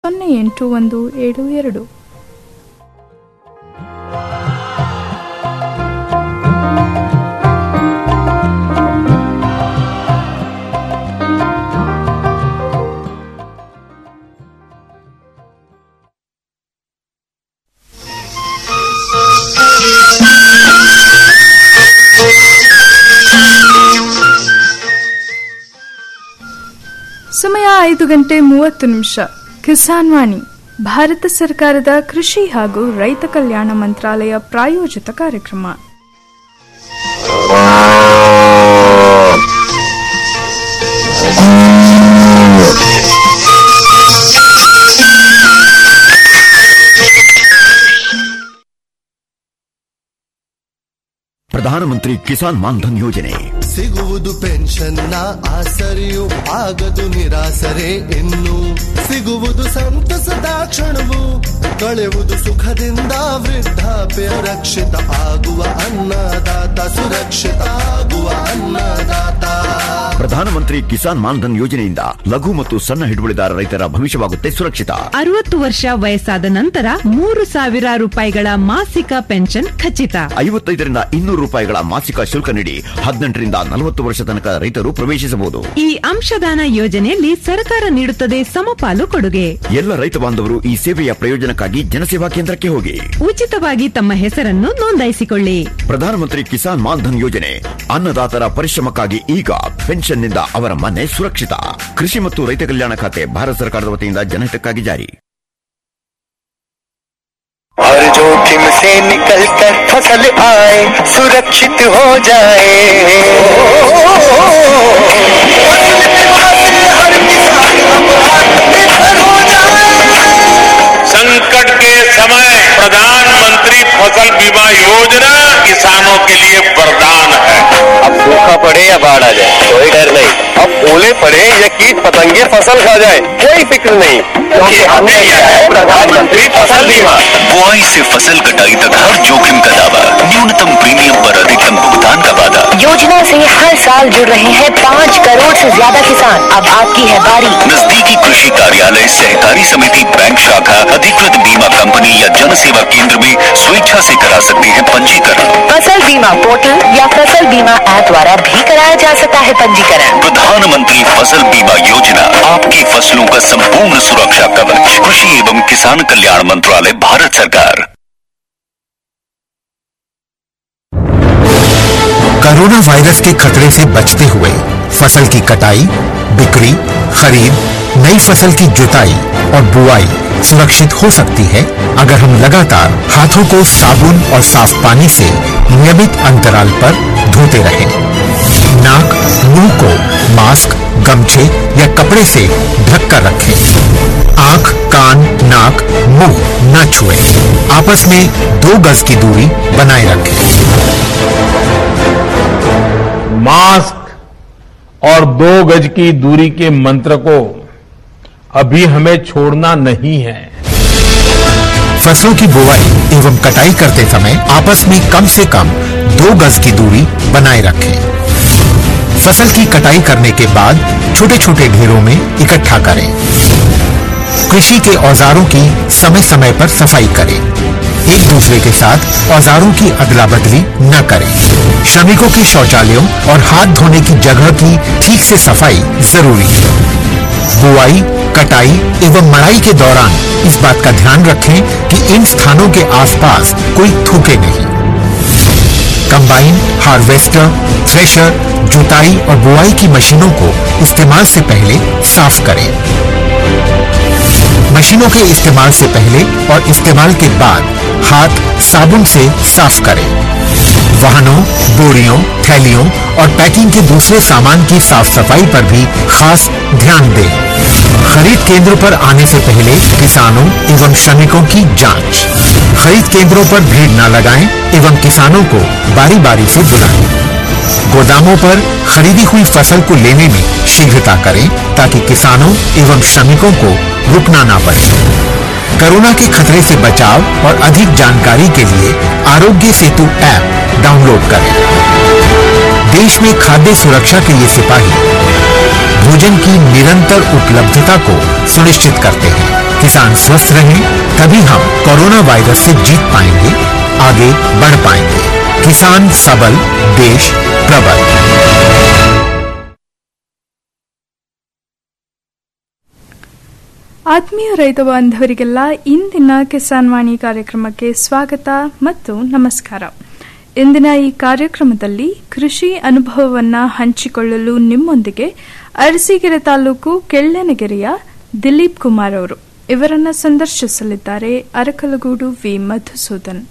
ಸೊನ್ನೆ ಎಂಟು ಒಂದು ಏಳು ಎರಡು ಸಮಯ ಐದು ಗಂಟೆ ಮೂವತ್ತು ನಿಮಿಷ ಕಿಸಾನ್ ವಾಣಿ ಭಾರತ ಸರ್ಕಾರದ ಕೃಷಿ ಹಾಗೂ ರೈತ ಕಲ್ಯಾಣ ಮಂತ್ರಾಲಯ ಪ್ರಾಯೋಜಿತ ಕಾರ್ಯಕ್ರಮ ಪ್ರಧಾನಮಂತ್ರಿ ಕಿಸಾನ್ ಮಾನ್ಧನ್ ಯೋಜನೆ ಸಿಗುವುದು ಪೆನ್ಷನ್ನ ಆಸರೆಯು ಆಗದು ನಿರಾಸರೆ ಇನ್ನು ಸಿಗುವುದು ಸಂತಸದ ಕ್ಷಣವು ಕಳೆಯುವುದು ಸುಖದಿಂದ ವೃದ್ಧಾಪ್ಯ ರಕ್ಷಿತ ಆಗುವ ಅನ್ನದಾತ ಸುರಕ್ಷಿತ ಆಗುವ ಅನ್ನದಾತ ಪ್ರಧಾನಮಂತ್ರಿ ಕಿಸಾನ್ ಮಾನ್ಧನ್ ಯೋಜನೆಯಿಂದ ಲಘು ಮತ್ತು ಸಣ್ಣ ಹಿಡುವಳಿದಾರ ರೈತರ ಭವಿಷ್ಯವಾಗುತ್ತೆ ಸುರಕ್ಷಿತ ಅರವತ್ತು ವರ್ಷ ವಯಸ್ಸಾದ ನಂತರ ಮೂರು ಸಾವಿರ ರೂಪಾಯಿಗಳ ಮಾಸಿಕ ಪೆನ್ಷನ್ ಖಚಿತ ಐವತ್ತೈದರಿಂದ ಇನ್ನೂರು ರೂಪಾಯಿಗಳ ಮಾಸಿಕ ಶುಲ್ಕ ನೀಡಿ ಹದಿನೆಂಟರಿಂದ ನಲವತ್ತು ವರ್ಷ ತನಕ ರೈತರು ಪ್ರವೇಶಿಸಬಹುದು ಈ ಅಂಶದಾನ ಯೋಜನೆಯಲ್ಲಿ ಸರ್ಕಾರ ನೀಡುತ್ತದೆ ಸಮಪಾಲು ಕೊಡುಗೆ ಎಲ್ಲ ರೈತ ಬಾಂಧವರು ಈ ಸೇವೆಯ ಪ್ರಯೋಜನಕ್ಕಾಗಿ ಜನಸೇವಾ ಕೇಂದ್ರಕ್ಕೆ ಹೋಗಿ ಉಚಿತವಾಗಿ ತಮ್ಮ ಹೆಸರನ್ನು ನೋಂದಾಯಿಸಿಕೊಳ್ಳಿ ಪ್ರಧಾನಮಂತ್ರಿ ಕಿಸಾನ್ ಮಾನ್ಧನ್ ಯೋಜನೆ ಅನ್ನದಾತರ ಪರಿಶ್ರಮಕ್ಕಾಗಿ ಈಗ ಪೆನ್ಷನ್ನಿಂದ ಅವರ ಮನೆ ಸುರಕ್ಷಿತ ಕೃಷಿ ಮತ್ತು ರೈತ ಕಲ್ಯಾಣ ಖಾತೆ ಭಾರತ ಸರ್ಕಾರದ ವತಿಯಿಂದ ಜನಹಿತಕ್ಕಾಗಿ ಜಾರಿ हर जोखिम से निकल कर फसल आए सुरक्षित हो जाए हर किसान अब आत्मनिर्भर हो जाए संकट के समय प्रधानमंत्री फसल बीमा योजना किसानों के लिए वरदान है अब सूखा पड़े या बाढ़ आ जाए कोई डर नहीं अब ओले पड़े या कीट पतंगे फसल खा जाए कोई फिक्र नहीं क्योंकि हमने लिया है प्रधानमंत्री फसल बीमा बुआई से फसल कटाई तक हर जोखिम का दावा न्यूनतम प्रीमियम पर अधिकतम भुगतान का वादा योजना से हर साल जुड़ रहे हैं पाँच करोड़ से ज्यादा किसान अब आपकी है बारी नजदीकी कृषि कार्यालय सहकारी समिति बैंक शाखा अधिकृत बीमा कंपनी या जन सेवा केंद्र में स्वेच्छा से करा सकते हैं पंजीकरण फसल बीमा पोर्टल या फसल बीमा ऐप द्वारा भी कराया जा सकता है पंजीकरण प्रधानमंत्री फसल बीमा योजना आपकी फसलों का संपूर्ण सुरक्षा कवच कृषि एवं किसान कल्याण मंत्रालय भारत सरकार कोरोना वायरस के खतरे से बचते हुए फसल की कटाई बिक्री खरीद नई फसल की जुताई और बुआई सुरक्षित हो सकती है अगर हम लगातार हाथों को साबुन और साफ पानी से नियमित अंतराल पर धोते रहें नाक मुंह को मास्क गमछे या कपड़े से ढक कर रखें आंख कान नाक मुंह न छुएं आपस में दो गज की दूरी बनाए रखें मास्क और दो गज की दूरी के मंत्र को अभी हमें छोड़ना नहीं है फसलों की बुवाई एवं कटाई करते समय आपस में कम से कम दो गज की दूरी बनाए रखें फसल की कटाई करने के बाद छोटे छोटे ढेरों में इकट्ठा करें कृषि के औजारों की समय समय पर सफाई करें एक दूसरे के साथ औजारों की अदला बदली न करें श्रमिकों के शौचालयों और हाथ धोने की जगह की ठीक से सफाई जरूरी है बुआई कटाई एवं मड़ाई के दौरान इस बात का ध्यान रखें कि इन स्थानों के आसपास कोई थूके नहीं कंबाइन हार्वेस्टर थ्रेशर जुताई और बुआई की मशीनों को इस्तेमाल से पहले साफ करें मशीनों के इस्तेमाल से पहले और इस्तेमाल के बाद हाथ साबुन से साफ करें वाहनों बोरियों थैलियों और पैकिंग के दूसरे सामान की साफ सफाई पर भी खास ध्यान दें खरीद केंद्र पर आने से पहले किसानों एवं श्रमिकों की जांच खरीद केंद्रों पर भीड़ न लगाएं एवं किसानों को बारी बारी से बुलाएं गोदामों पर खरीदी हुई फसल को लेने में शीघ्रता करें ताकि किसानों एवं श्रमिकों को रुकना ना पड़े कोरोना के खतरे से बचाव और अधिक जानकारी के लिए आरोग्य सेतु ऐप डाउनलोड करें देश में खाद्य सुरक्षा के ये सिपाही भोजन की निरंतर उपलब्धता को सुनिश्चित करते हैं किसान स्वस्थ रहे तभी हम कोरोना वायरस से जीत पाएंगे आगे बढ़ पाएंगे किसान सबल देश प्रबल ಆತ್ಮೀಯ ರೈತ ಬಾಂಧವರಿಗೆಲ್ಲ ಇಂದಿನ ಕಿಸಾನ್ ವಾಣಿ ಕಾರ್ಯಕ್ರಮಕ್ಕೆ ಸ್ವಾಗತ ಮತ್ತು ನಮಸ್ಕಾರ ಇಂದಿನ ಈ ಕಾರ್ಯಕ್ರಮದಲ್ಲಿ ಕೃಷಿ ಅನುಭವವನ್ನ ಹಂಚಿಕೊಳ್ಳಲು ನಿಮ್ಮೊಂದಿಗೆ ಅರಸೀಕೆರೆ ತಾಲೂಕು ಕೆಳ್ಳನಗೆರೆಯ ದಿಲೀಪ್ ಕುಮಾರ್ ಅವರು ಇವರನ್ನ ಸಂದರ್ಶಿಸಲಿದ್ದಾರೆ ಅರಕಲಗೂಡು ವಿ ಮಧುಸೂದನ್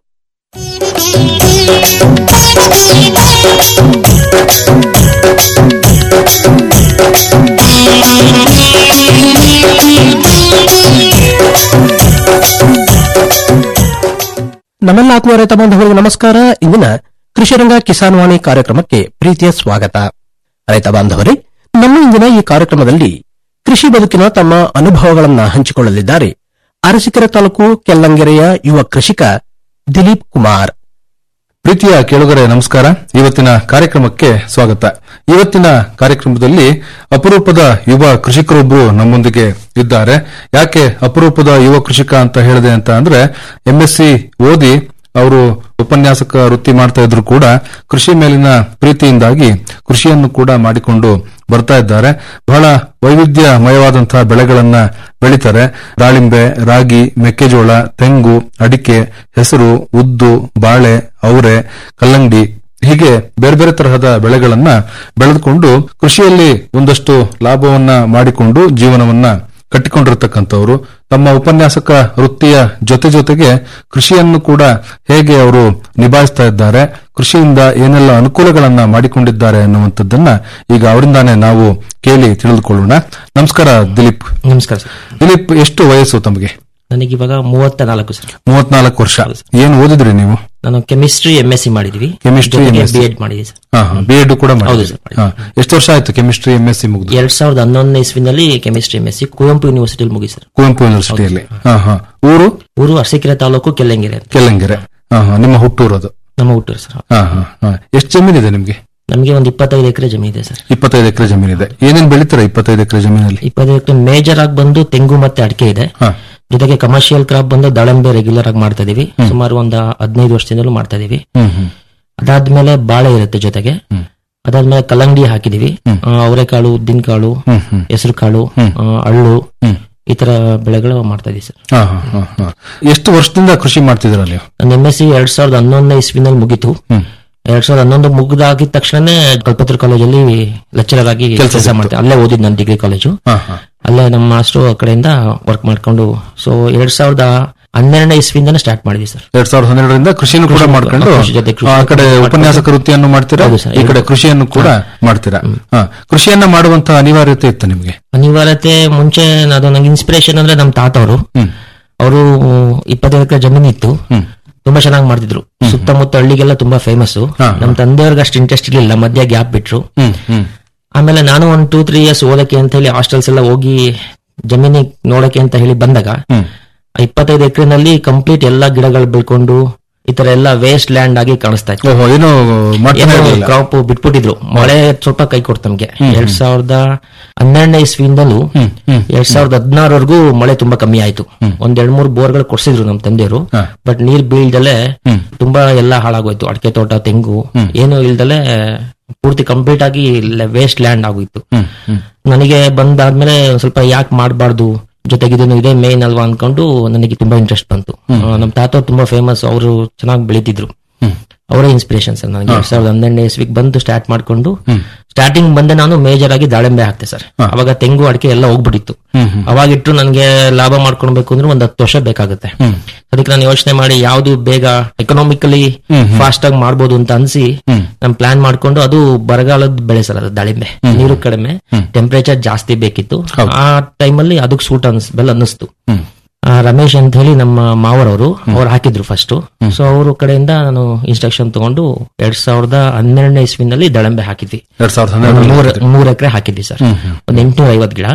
ನಮ್ಮೆಲ್ಲ ಆತ್ಮೀಯ ರೈತ ಬಾಂಧವರಿಗೆ ನಮಸ್ಕಾರ ಇಂದಿನ ಕೃಷಿರಂಗ ಕಿಸಾನ್ ವಾಣಿ ಕಾರ್ಯಕ್ರಮಕ್ಕೆ ಪ್ರೀತಿಯ ಸ್ವಾಗತ ರೈತ ಬಾಂಧವರೇ ನಮ್ಮ ಇಂದಿನ ಈ ಕಾರ್ಯಕ್ರಮದಲ್ಲಿ ಕೃಷಿ ಬದುಕಿನ ತಮ್ಮ ಅನುಭವಗಳನ್ನ ಹಂಚಿಕೊಳ್ಳಲಿದ್ದಾರೆ ಅರಸೀಕೆರೆ ತಾಲೂಕು ಕೆಲ್ಲಂಗೆರೆಯ ಯುವ ಕೃಷಿಕ ದಿಲೀಪ್ ಕುಮಾರ್ ಪ್ರೀತಿಯ ಕೇಳುಗರೆ ನಮಸ್ಕಾರ ಇವತ್ತಿನ ಕಾರ್ಯಕ್ರಮಕ್ಕೆ ಸ್ವಾಗತ ಇವತ್ತಿನ ಕಾರ್ಯಕ್ರಮದಲ್ಲಿ ಅಪರೂಪದ ಯುವ ಕೃಷಿಕರೊಬ್ಬರು ನಮ್ಮೊಂದಿಗೆ ಇದ್ದಾರೆ ಯಾಕೆ ಅಪರೂಪದ ಯುವ ಕೃಷಿಕ ಅಂತ ಹೇಳಿದೆ ಅಂತ ಅಂದ್ರೆ ಎಂಎಸ್ಸಿ ಓದಿ ಅವರು ಉಪನ್ಯಾಸಕ ವೃತ್ತಿ ಮಾಡ್ತಾ ಇದ್ರು ಕೂಡ ಕೃಷಿ ಮೇಲಿನ ಪ್ರೀತಿಯಿಂದಾಗಿ ಕೃಷಿಯನ್ನು ಕೂಡ ಮಾಡಿಕೊಂಡು ಬರ್ತಾ ಇದ್ದಾರೆ ಬಹಳ ವೈವಿಧ್ಯಮಯವಾದಂತಹ ಬೆಳೆಗಳನ್ನ ಬೆಳಿತಾರೆ ದಾಳಿಂಬೆ ರಾಗಿ ಮೆಕ್ಕೆಜೋಳ ತೆಂಗು ಅಡಿಕೆ ಹೆಸರು ಉದ್ದು ಬಾಳೆ ಅವರೆ ಕಲ್ಲಂಗಡಿ ಹೀಗೆ ಬೇರೆ ಬೇರೆ ತರಹದ ಬೆಳೆಗಳನ್ನ ಬೆಳೆದುಕೊಂಡು ಕೃಷಿಯಲ್ಲಿ ಒಂದಷ್ಟು ಲಾಭವನ್ನ ಮಾಡಿಕೊಂಡು ಜೀವನವನ್ನ ಕಟ್ಟಿಕೊಂಡಿರತಕ್ಕಂಥವರು ತಮ್ಮ ಉಪನ್ಯಾಸಕ ವೃತ್ತಿಯ ಜೊತೆ ಜೊತೆಗೆ ಕೃಷಿಯನ್ನು ಕೂಡ ಹೇಗೆ ಅವರು ನಿಭಾಯಿಸ್ತಾ ಇದ್ದಾರೆ ಕೃಷಿಯಿಂದ ಏನೆಲ್ಲ ಅನುಕೂಲಗಳನ್ನ ಮಾಡಿಕೊಂಡಿದ್ದಾರೆ ಅನ್ನುವಂಥದ್ದನ್ನ ಈಗ ಅವರಿಂದಾನೇ ನಾವು ಕೇಳಿ ತಿಳಿದುಕೊಳ್ಳೋಣ ನಮಸ್ಕಾರ ದಿಲೀಪ್ ನಮಸ್ಕಾರ ಸರ್ ದಿಲೀಪ್ ಎಷ್ಟು ವಯಸ್ಸು ತಮಗೆ ನನಗೆ ಇವಾಗ ಮೂವತ್ತ ನಾಲ್ಕು ಸರ್ ಮೂವತ್ನಾಲ್ಕು ವರ್ಷ ಏನು ಓದಿದ್ರಿ ನೀವು ನಾನು ಕೆಮಿಸ್ಟ್ರಿ ಎಂ ಎಸ್ ಸಿ ಮಾಡಿದೀವಿ ಕೆಮಿಸ್ಟ್ರಿ ಬಿ ಎಡ್ ಮಾಡಿದ್ವಿ ಸರ್ ಬಿ ಎಡ್ ಕೂಡ ಹೌದು ಮಾಡಿದ್ರಿ ಸರ್, ಹಾ. ಎಷ್ಟು ವರ್ಷ ಆಯ್ತು ಕೆಮಿಸ್ಟ್ರಿ ಎಂ ಎಸ್ ಸಿ ಮುಗಿದು ಎರಡ್ ಸಾವಿರದ ಹನ್ನೊಂದನೇ ಇಸ್ವಿನಲ್ಲಿ chemistry M S C Kuvempu ಯೂನಿವರ್ಸಿಟಿಯಲ್ಲಿ ಮುಗಿ ಸರ್ ಕುವೆಂಪು ಯೂನಿವರ್ಸಿಟಿಯಲ್ಲಿ ಹಾ ಹಾ ಊರು ಊರು ಅರಸೀಕೆರೆ ತಾಲೂಕು ಕೆಲ್ಲಂಗೆರೆ ಅಂತ ಕೆಲ್ಲಂಗೆರೆ ಹಾ ಹಾ ನಿಮ್ಮ ಹುಟ್ಟೂರು ಅದು ನಮ್ಮ ಹುಟ್ಟೂರು ಸರ್ ಹಾ ಹಾ ಹಾ ಎಷ್ಟು ಜಮೀನಿದೆ ನಿಮ್ಗೆ ನಮಗೆ ಒಂದು ಇಪ್ಪತ್ತೈದು ಎಕರೆ ಜಮೀನು ಇದೆ ಸರ್ ಇಪ್ಪತ್ತೈದು ಎಕರೆ ಜಮೀನಿದೆ ಏನೇನ್ ಬೆಳಿತೀರಾ ಇಪ್ಪತ್ತೈದು ಎಕರೆ ಜಮೀನಲ್ಲಿ ಇಪ್ಪತ್ತೈದು ಎಕರೆ ಮೇಜರ್ ಆಗಿ ಬಂದು ತೆಂಗು ಮತ್ತೆ ಅಡಿಕೆ ಇದೆ ಹಾ. ಜೊತೆಗೆ ಕಮರ್ಷಿಯಲ್ ಕ್ರಾಪ್ ಬಂದು ದಾಳಿಂಬೆ ರೆಗ್ಯುಲರ್ ಆಗಿ ಮಾಡ್ತಾ ಇದೀವಿ ಸುಮಾರು ಒಂದು ಹದಿನೈದು ವರ್ಷದಿಂದಲೂ ಮಾಡ್ತಾ ಇದೀವಿ ಹ್ಮ್ ಹ್ಮ್ ಅದಾದ್ಮೇಲೆ ಬಾಳೆ ಇರುತ್ತೆ ಜೊತೆಗೆ ಅದಾದ್ಮೇಲೆ ಕಲ್ಲಂಗಡಿ ಹಾಕಿದೀವಿ ಆ, ಅವರೆಕಾಳು ಉದ್ದಿನಕಾಳು ಹ್ಮ್ ಹ್ಮ್ ಹೆಸರು ಕಾಳು ಆ, ಅಳ್ಳು ಹ್ಮ್. ಈ ತರ ಬೆಳೆಗಳು ಮಾಡ್ತಾ ಇದೀವಿ ಸರ್ ಹಾ ಹಾ ಹಾ ಹಾ ಎಷ್ಟು ವರ್ಷದಿಂದ ಕೃಷಿ ಮಾಡ್ತಿದ್ದೀರಾ ನೀವು ನನ್ನ ಎಂ ಎಸ್ ಸಿ ಎರಡ್ ಸಾವಿರದ ಹನ್ನೊಂದನೇ ಇಸ್ವಿನಲ್ಲಿ ಮುಗೀತು ಹ್ಮ್. ಎರಡ್ ಸಾವಿರದ ಹನ್ನೊಂದು ಮುಗ್ದಾಗಿದ ತಕ್ಷಣನೇ ಕಲ್ಪತ್ರ ಕಾಲೇಜಲ್ಲಿ ಲೆಕ್ಚರರ್ ಆಗಿ ಕೆಲ್ಸ ಕೆಲಸ ಸಿಕ್ತು. ಮಾಡ್ತೀನಿ ಅಲ್ಲೇ ಓದಿದ್ ನನ್ನ ಡಿಗ್ರಿ ಕಾಲೇಜು ಹಾ ಹಾ ಅಲ್ಲೇ ನಮ್ಮ ಮಾಸ್ಟ್ರು ಆ ಕಡೆಯಿಂದ ವರ್ಕ್ ಮಾಡ್ಕೊಂಡು ಸೊ ಎರಡ್ ಸಾವಿರದ ಹನ್ನೆರಡನೇ ಇಸ್ವಿಯಿಂದನೇ ಸ್ಟಾರ್ಟ್ ಮಾಡಿದ್ವಿ ಸರ್ ಎರಡ್ ಸಾವಿರದ ಹನ್ನೆರಡರಿಂದ ಕೃಷಿಯನ್ನು ಕೂಡ ಕೃಷಿ- ಮಾಡ್ಕೊಂಡು ಕೃಷಿ ಜೊತೆ ಕೃಷಿ ಆ ಕಡೆ ಮಾಡ್ಕೊಂಡು- ಉಪನ್ಯಾಸಕ ವೃತ್ತಿಯನ್ನು ಮಾಡ್ತೀರಾ ಹೌದು ಸರ್. ಈ ಕಡೆ ಕೃಷಿಯನ್ನು ಕೂಡ ಮಾಡ್ತೀರಾ ಹಾ ಕೃಷಿಯನ್ನ ಮಾಡುವಂತ ಅನಿವಾರ್ಯತೆ ಇತ್ತು ನಿಮ್ಗೆ ಅನಿವಾರ್ಯತೆ ಮುಂಚೆ ಅದು ನಂಗೆ ಇನ್ಸ್ಪಿರೇಷನ್ ಅಂದ್ರೆ ನಮ್ಮ ತಾತ ಅವರು ಹ್ಮ್. ಅವರು ಇಪ್ಪತ್ತೈದು ಎಕರೆ ಜಮೀನು ಇತ್ತು ಹ್ಮ್. ತುಂಬಾ ಚೆನ್ನಾಗಿ ಮಾಡ್ತಿದ್ರು ಸುತ್ತಮುತ್ತ ಹಳ್ಳಿಗೆಲ್ಲ ತುಂಬಾ ಫೇಮಸ್ ಹಾ. ನಮ್ಮ ತಂದೆಯವ್ರಿಗೆ ಅಷ್ಟು ಇಂಟ್ರೆಸ್ಟ್ ಇರ್ಲಿಲ್ಲ ಮಧ್ಯ ಗ್ಯಾಪ್ ಬಿಟ್ರು ಹ್ಮ್ ಹ್ಮ್ ಆಮೇಲೆ ನಾನು ಒಂದ್ ಟೂ ತ್ರೀ ಇಯರ್ಸ್ ಓದಕ್ಕೆ ಅಂತ ಹೇಳಿ ಹಾಸ್ಟೆಲ್ಸ್ ಎಲ್ಲ ಹೋಗಿ ಜಮೀನಿಗೆ ನೋಡಕ್ಕೆ ಅಂತ ಹೇಳಿ ಬಂದಾಗ ಹ್ಮ್. ಆ ಇಪ್ಪತ್ತೈದು ಎಕರೆನಲ್ಲಿ ಕಂಪ್ಲೀಟ್ ಎಲ್ಲಾ ಗಿಡಗಳು ಬೆಳ್ಕೊಂಡು ಈ ತರ ಎಲ್ಲ ವೇಸ್ಟ್ ಲ್ಯಾಂಡ್ ಆಗಿ ಕಾಣಿಸ್ತಾ ಇತ್ತು ಓಹೋ ಏನು ಮಾಡ್ತಾನೆ ಇರ್ಲಿಲ್ಲ. ಕ್ರಾಪ್ ಬಿಟ್ಬಿಟ್ಟಿದ್ರು ಮಳೆ ಸ್ವಲ್ಪ ಕೈ ಕೊಡ್ತು ನಮ್ಗೆ ಎರಡ್ ಸಾವಿರದ ಹನ್ನೆರಡನೇ ಇಸ್ವಿಯಿಂದಲೂ ಹ್ಮ್. ಎರಡ್ ಸಾವಿರದ ಹದಿನಾರವರೆಗೂ ಮಳೆ ತುಂಬಾ ಕಮ್ಮಿ ಆಯ್ತು ಒಂದ್ ಎರಡ್ ಮೂರು ಬೋರ್ಗಳು ಕೊಡ್ಸಿದ್ರು ನಮ್ ತಂದೆಯವರು ಹಾ. ಬಟ್ ನೀರ್ ಬೀಳ್ದಲೆ ಹ್ಮ್. ತುಂಬಾ ಎಲ್ಲ ಹಾಳಾಗೋಯ್ತು ಅಡಿಕೆ ತೋಟ ತೆಂಗು ಏನು ಇಲ್ದಲೆ ಪೂರ್ತಿ ಕಂಪ್ಲೀಟ್ ಆಗಿ ವೇಸ್ಟ್ ಲ್ಯಾಂಡ್ ಆಗೋಯ್ತು ಹ್ಮ್ ಹ್ಮ್ ನನಗೆ ಬಂದಾದ್ಮೇಲೆ ಒಂದ್ ಸ್ವಲ್ಪ ಯಾಕೆ ಮಾಡಬಾರ್ದು ಜೊತೆಗೆ ಇದನ್ನು ಇದೇ ಮೇನ್ ಅಲ್ವಾ ಅನ್ಕೊಂಡು ನನಗೆ ತುಂಬಾ ಇಂಟ್ರೆಸ್ಟ್ ಬಂತು ಆ, ನಮ್ ತಾತ ತುಂಬಾ ಫೇಮಸ್ ಅವರು ಚೆನ್ನಾಗಿ ಬೆಳೀತಿದ್ರು ಅವರೇ ಇನ್ಸ್ಪಿರೇಷನ್ ಸರ್ ನನಗೆ ಎರಡ್ ಸಾವಿರದ ಹನ್ನೆರಡನೇ ಇಸ್ವಿಗೆ ಬಂದು ಸ್ಟಾರ್ಟ್ ಮಾಡ್ಕೊಂಡು ಸ್ಟಾರ್ಟಿಂಗ್ ಬಂದೆ ನಾನು ಮೇಜರ್ ಆಗಿ ದಾಳಿಂಬೆ ಹಾಕ್ತೆ ಸರ್ ಅವಾಗ ತೆಂಗು ಅಡಿಕೆ ಎಲ್ಲ ಹೋಗ್ಬಿಟ್ಟಿತ್ತು ಅವಾಗಿಟ್ಟು ನನಗೆ ಲಾಭ ಮಾಡ್ಕೊಳ್ಬೇಕು ಅಂದ್ರೆ ಒಂದ್ ಹತ್ತು ವರ್ಷ ಬೇಕಾಗುತ್ತೆ ಅದಕ್ಕೆ ನಾನು ಯೋಚನೆ ಮಾಡಿ ಯಾವ್ದು ಬೇಗ ಎಕನಾಮಿಕಲಿ ಫಾಸ್ಟ್ ಆಗಿ ಮಾಡ್ಬೋದು ಅಂತ ಅನ್ಸಿ ನಾನು ಪ್ಲಾನ್ ಮಾಡ್ಕೊಂಡು ಅದು ಬರಗಾಲದ ಬೆಳೆ ಸರ್ ಅದು ದಾಳಿಂಬೆ ನೀರು ಕಡಿಮೆ ಟೆಂಪರೇಚರ್ ಜಾಸ್ತಿ ಬೇಕಿತ್ತು ಆ ಟೈಮಲ್ಲಿ ಅದಕ್ಕೆ ಸೂಟ್ ಅನ್ಸ್ ಬೆಲ್ ಅನ್ನಿಸ್ತು ಆ, ರಮೇಶ್ ಅಂತ ಹೇಳಿ ನಮ್ಮ ಮಾವರವರು ಅವ್ರು ಹಾಕಿದ್ರು ಫಸ್ಟ್ ಸೊ ಅವ್ರ ಕಡೆಯಿಂದ ನಾನು ಇನ್ಸ್ಟ್ರಕ್ಷನ್ ತಗೊಂಡು ಎರಡ್ ಸಾವಿರದ ಹನ್ನೆರಡನೇ ಇಸ್ವಿನಲ್ಲಿ ದಾಳಿಂಬೆ ಹಾಕಿದ್ವಿ ಎರಡ್ ಸಾವಿರದ ಒಂದು ಹನ್ನೆರಡು ಮೂರ್ ಮೂರ್ ಎಕರೆ ಹಾಕಿದ್ವಿ ಸರ್ ಒಂದ್ ಎಂಟುನೂರ ಐವತ್ ಗಿಡ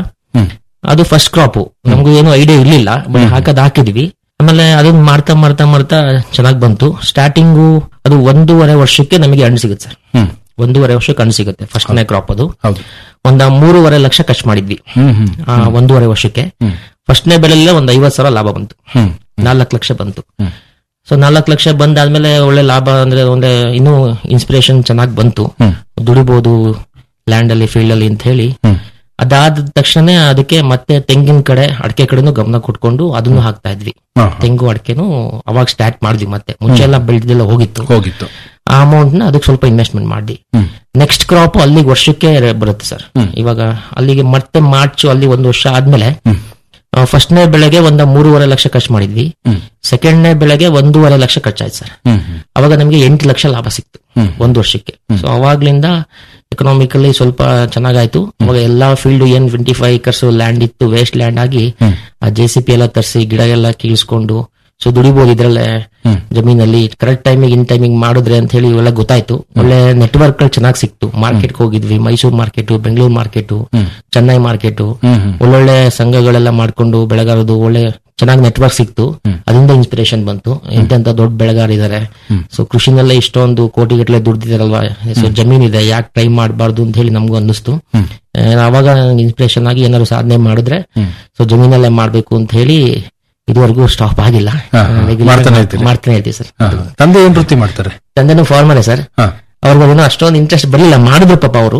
ಅದು ಫಸ್ಟ್ ಕ್ರಾಪ್ ನಮಗೂ ಏನು ಐಡಿಯಾ ಇರ್ಲಿಲ್ಲ ಬಟ್ ಹಾಕದ್ ಹಾಕಿದ್ವಿ ಆಮೇಲೆ ಅದನ್ನ ಮಾಡ್ತಾ ಮಾಡ್ತಾ ಮಾಡ್ತಾ ಚೆನ್ನಾಗ್ ಬಂತು ಸ್ಟಾರ್ಟಿಂಗು ಅದು ಒಂದೂವರೆ ವರ್ಷಕ್ಕೆ ನಮಗೆ ಹಣ್ಣು ಸಿಗುತ್ತೆ ಸರ್ ಹ್ಮ್ ಒಂದೂವರೆ ವರ್ಷಕ್ಕೆ ಹಣ್ಣು ಸಿಗುತ್ತೆ ಫಸ್ಟ್ನೇ ಕ್ರಾಪ್ ಅದು ಹೌದು ಒಂದ ಮೂರುವರೆ ಲಕ್ಷ ಖರ್ಚು ಮಾಡಿದ್ವಿ ಹ್ಮ್ ಹ್ಮ್ ಆ, ಒಂದೂವರೆ ವರ್ಷಕ್ಕೆ ಫಸ್ಟ್ನೇ ಬೆಳೆಯಲ್ಲೇ ಒಂದ್ ಐವತ್ ಸಾವಿರ ಲಾಭ ಬಂತು ನಾಲ್ಕು ಲಕ್ಷ ಬಂತು ಸೊ ನಾಲ್ಕು ಲಕ್ಷ ಬಂದಾದ್ಮೇಲೆ ಒಳ್ಳೆ ಲಾಭ ಅಂದ್ರೆ ಒಂದೇ ಇನ್ನೂ ಇನ್ಸ್ಪಿರೇಷನ್ ಚೆನ್ನಾಗಿ ಬಂತು ದುಡಿಬಹುದು ಲ್ಯಾಂಡ್ ಅಲ್ಲಿ ಫೀಲ್ಡ್ ಅಲ್ಲಿ ಅಂತ ಹೇಳಿ ಅದಾದ ತಕ್ಷಣ ಅದಕ್ಕೆ ಮತ್ತೆ ತೆಂಗಿನ ಕಡೆ ಅಡಕೆ ಕಡೆನೂ ಗಮನ ಕೊಟ್ಕೊಂಡು ಅದನ್ನು ಹಾಕ್ತಾ ಇದ್ವಿ ಹಾ, ತೆಂಗು ಅಡಕೆನು ಅವಾಗ ಸ್ಟಾರ್ಟ್ ಮಾಡಿದ್ವಿ ಮತ್ತೆ ಮುಂಚೆ ಎಲ್ಲ ಬೆಳೆದಿಲ್ಲ ಹೋಗಿತ್ತು ಹೋಗಿತ್ತು ಆ ಅಮೌಂಟ್ ನ ಅದಕ್ಕೆ ಸ್ವಲ್ಪ ಇನ್ವೆಸ್ಟ್ಮೆಂಟ್ ಮಾಡಿ ನೆಕ್ಸ್ಟ್ ಕ್ರಾಪ್ ಅಲ್ಲಿಗೆ ವರ್ಷಕ್ಕೆ ಬರುತ್ತೆ ಸರ್ ಇವಾಗ ಅಲ್ಲಿಗೆ ಮತ್ತೆ ಮಾರ್ಚ್ ಅಲ್ಲಿ ಒಂದು ವರ್ಷ ಆದ್ಮೇಲೆ ಫಸ್ಟ್ನೇ ಬೆಳೆಗೆ ಒಂದ ಮೂರುವರೆ ಲಕ್ಷ ಖರ್ಚು ಮಾಡಿದ್ವಿ ಸೆಕೆಂಡ್ನೇ ಬೆಳೆಗೆ ಒಂದೂವರೆ ಲಕ್ಷ ಖರ್ಚಾಯ್ತು ಸರ್ ಅವಾಗ ನಮಗೆ ಎಂಟು ಲಕ್ಷ ಲಾಭ ಸಿಕ್ತು ಒಂದು ವರ್ಷಕ್ಕೆ ಸೊ ಅವಾಗ್ಲಿಂದ ಎಕನಾಮಿಕಲಿ ಸ್ವಲ್ಪ ಚೆನ್ನಾಗಾಯ್ತು ಅವಾಗ ಎಲ್ಲಾ ಫೀಲ್ಡ್ ಏನ್ ಟ್ವೆಂಟಿ ಫೈವ್ ಏಕರ್ಸ್ ಲ್ಯಾಂಡ್ ಇತ್ತು ವೇಸ್ಟ್ ಲ್ಯಾಂಡ್ ಆಗಿ ಆ ಜೆ ಸಿ ಪಿ ಎಲ್ಲ ತರಿಸಿ ಗಿಡ ಎಲ್ಲ ಕೀಳ್ಸ್ಕೊಂಡು ಸೊ ದುಡಿಬಹುದು ಇದ್ರಲ್ಲೇ ಜಮೀನಲ್ಲಿ ಕರೆಕ್ಟ್ ಟೈಮಿಗೆ ಇನ್ ಟೈಮಿಂಗ್ ಮಾಡಿದ್ರೆ ಅಂತ ಹೇಳಿ ಇವೆಲ್ಲ ಗೊತ್ತಾಯ್ತು ಒಳ್ಳೆ ನೆಟ್ವರ್ಕ್ ಗಳು ಚೆನ್ನಾಗಿ ಸಿಕ್ತು ಮಾರ್ಕೆಟ್ ಹೋಗಿದ್ವಿ Mysuru market Bengaluru market Chennai market ಒಳ್ಳೊಳ್ಳೆ ಸಂಘಗಳೆಲ್ಲ ಮಾಡ್ಕೊಂಡು ಬೆಳೆಗಾರದು ಒಳ್ಳೆ ಚೆನ್ನಾಗಿ ನೆಟ್ವರ್ಕ್ ಸಿಕ್ತು ಅದರಿಂದ ಇನ್ಸ್ಪಿರೇಷನ್ ಬಂತು ಎಂತೆಂತ ದೊಡ್ಡ ಬೆಳೆಗಾರ ಇದಾರೆ ಸೊ ಕೃಷಿನಲ್ಲೇ ಇಷ್ಟೊಂದು ಕೋಟಿಗಟ್ಟಲೆ ದುಡ್ದಿದಾರಲ್ವಾ ಸೊ ಜಮೀನ್ ಇದೆ ಯಾಕೆ ಟ್ರೈ ಮಾಡಬಾರ್ದು ಅಂತ ಹೇಳಿ ನಮಗೂ ಅನ್ನಿಸ್ತು ಆ, ಅವಾಗ ಇನ್ಸ್ಪಿರೇಷನ್ ಆಗಿ ಏನಾದ್ರು ಸಾಧನೆ ಮಾಡಿದ್ರೆ ಸೊ ಜಮೀನಲ್ಲೇ ಮಾಡ್ಬೇಕು ಅಂತ ಹೇಳಿ ಇದುವರೆಗೂ ಸ್ಟಾಪ್ ಆಗಿಲ್ಲ ಹಾ, ಹಾ. Regular ಮಾಡ್ತಾನೆ ಆಗಿ ಇರ್ತೀರಿ? ಮಾಡ್ತಾನೆ ಇರ್ತೀವಿ ಸರ್ ಹಾ, ಹಾ. ತಂದೆ ಏನ್ ವೃತ್ತಿ ಮಾಡ್ತಾರೆ ತಂದೆನೂ ಫಾರ್ಮರೇ ಸರ್ ಅವ್ರಿಗೆ ಏನೋ ಅಷ್ಟೊಂದು ಇಂಟ್ರೆಸ್ಟ್ ಬರಲಿಲ್ಲ ಮಾಡಿದ್ರು ಪಾಪ ಅವರು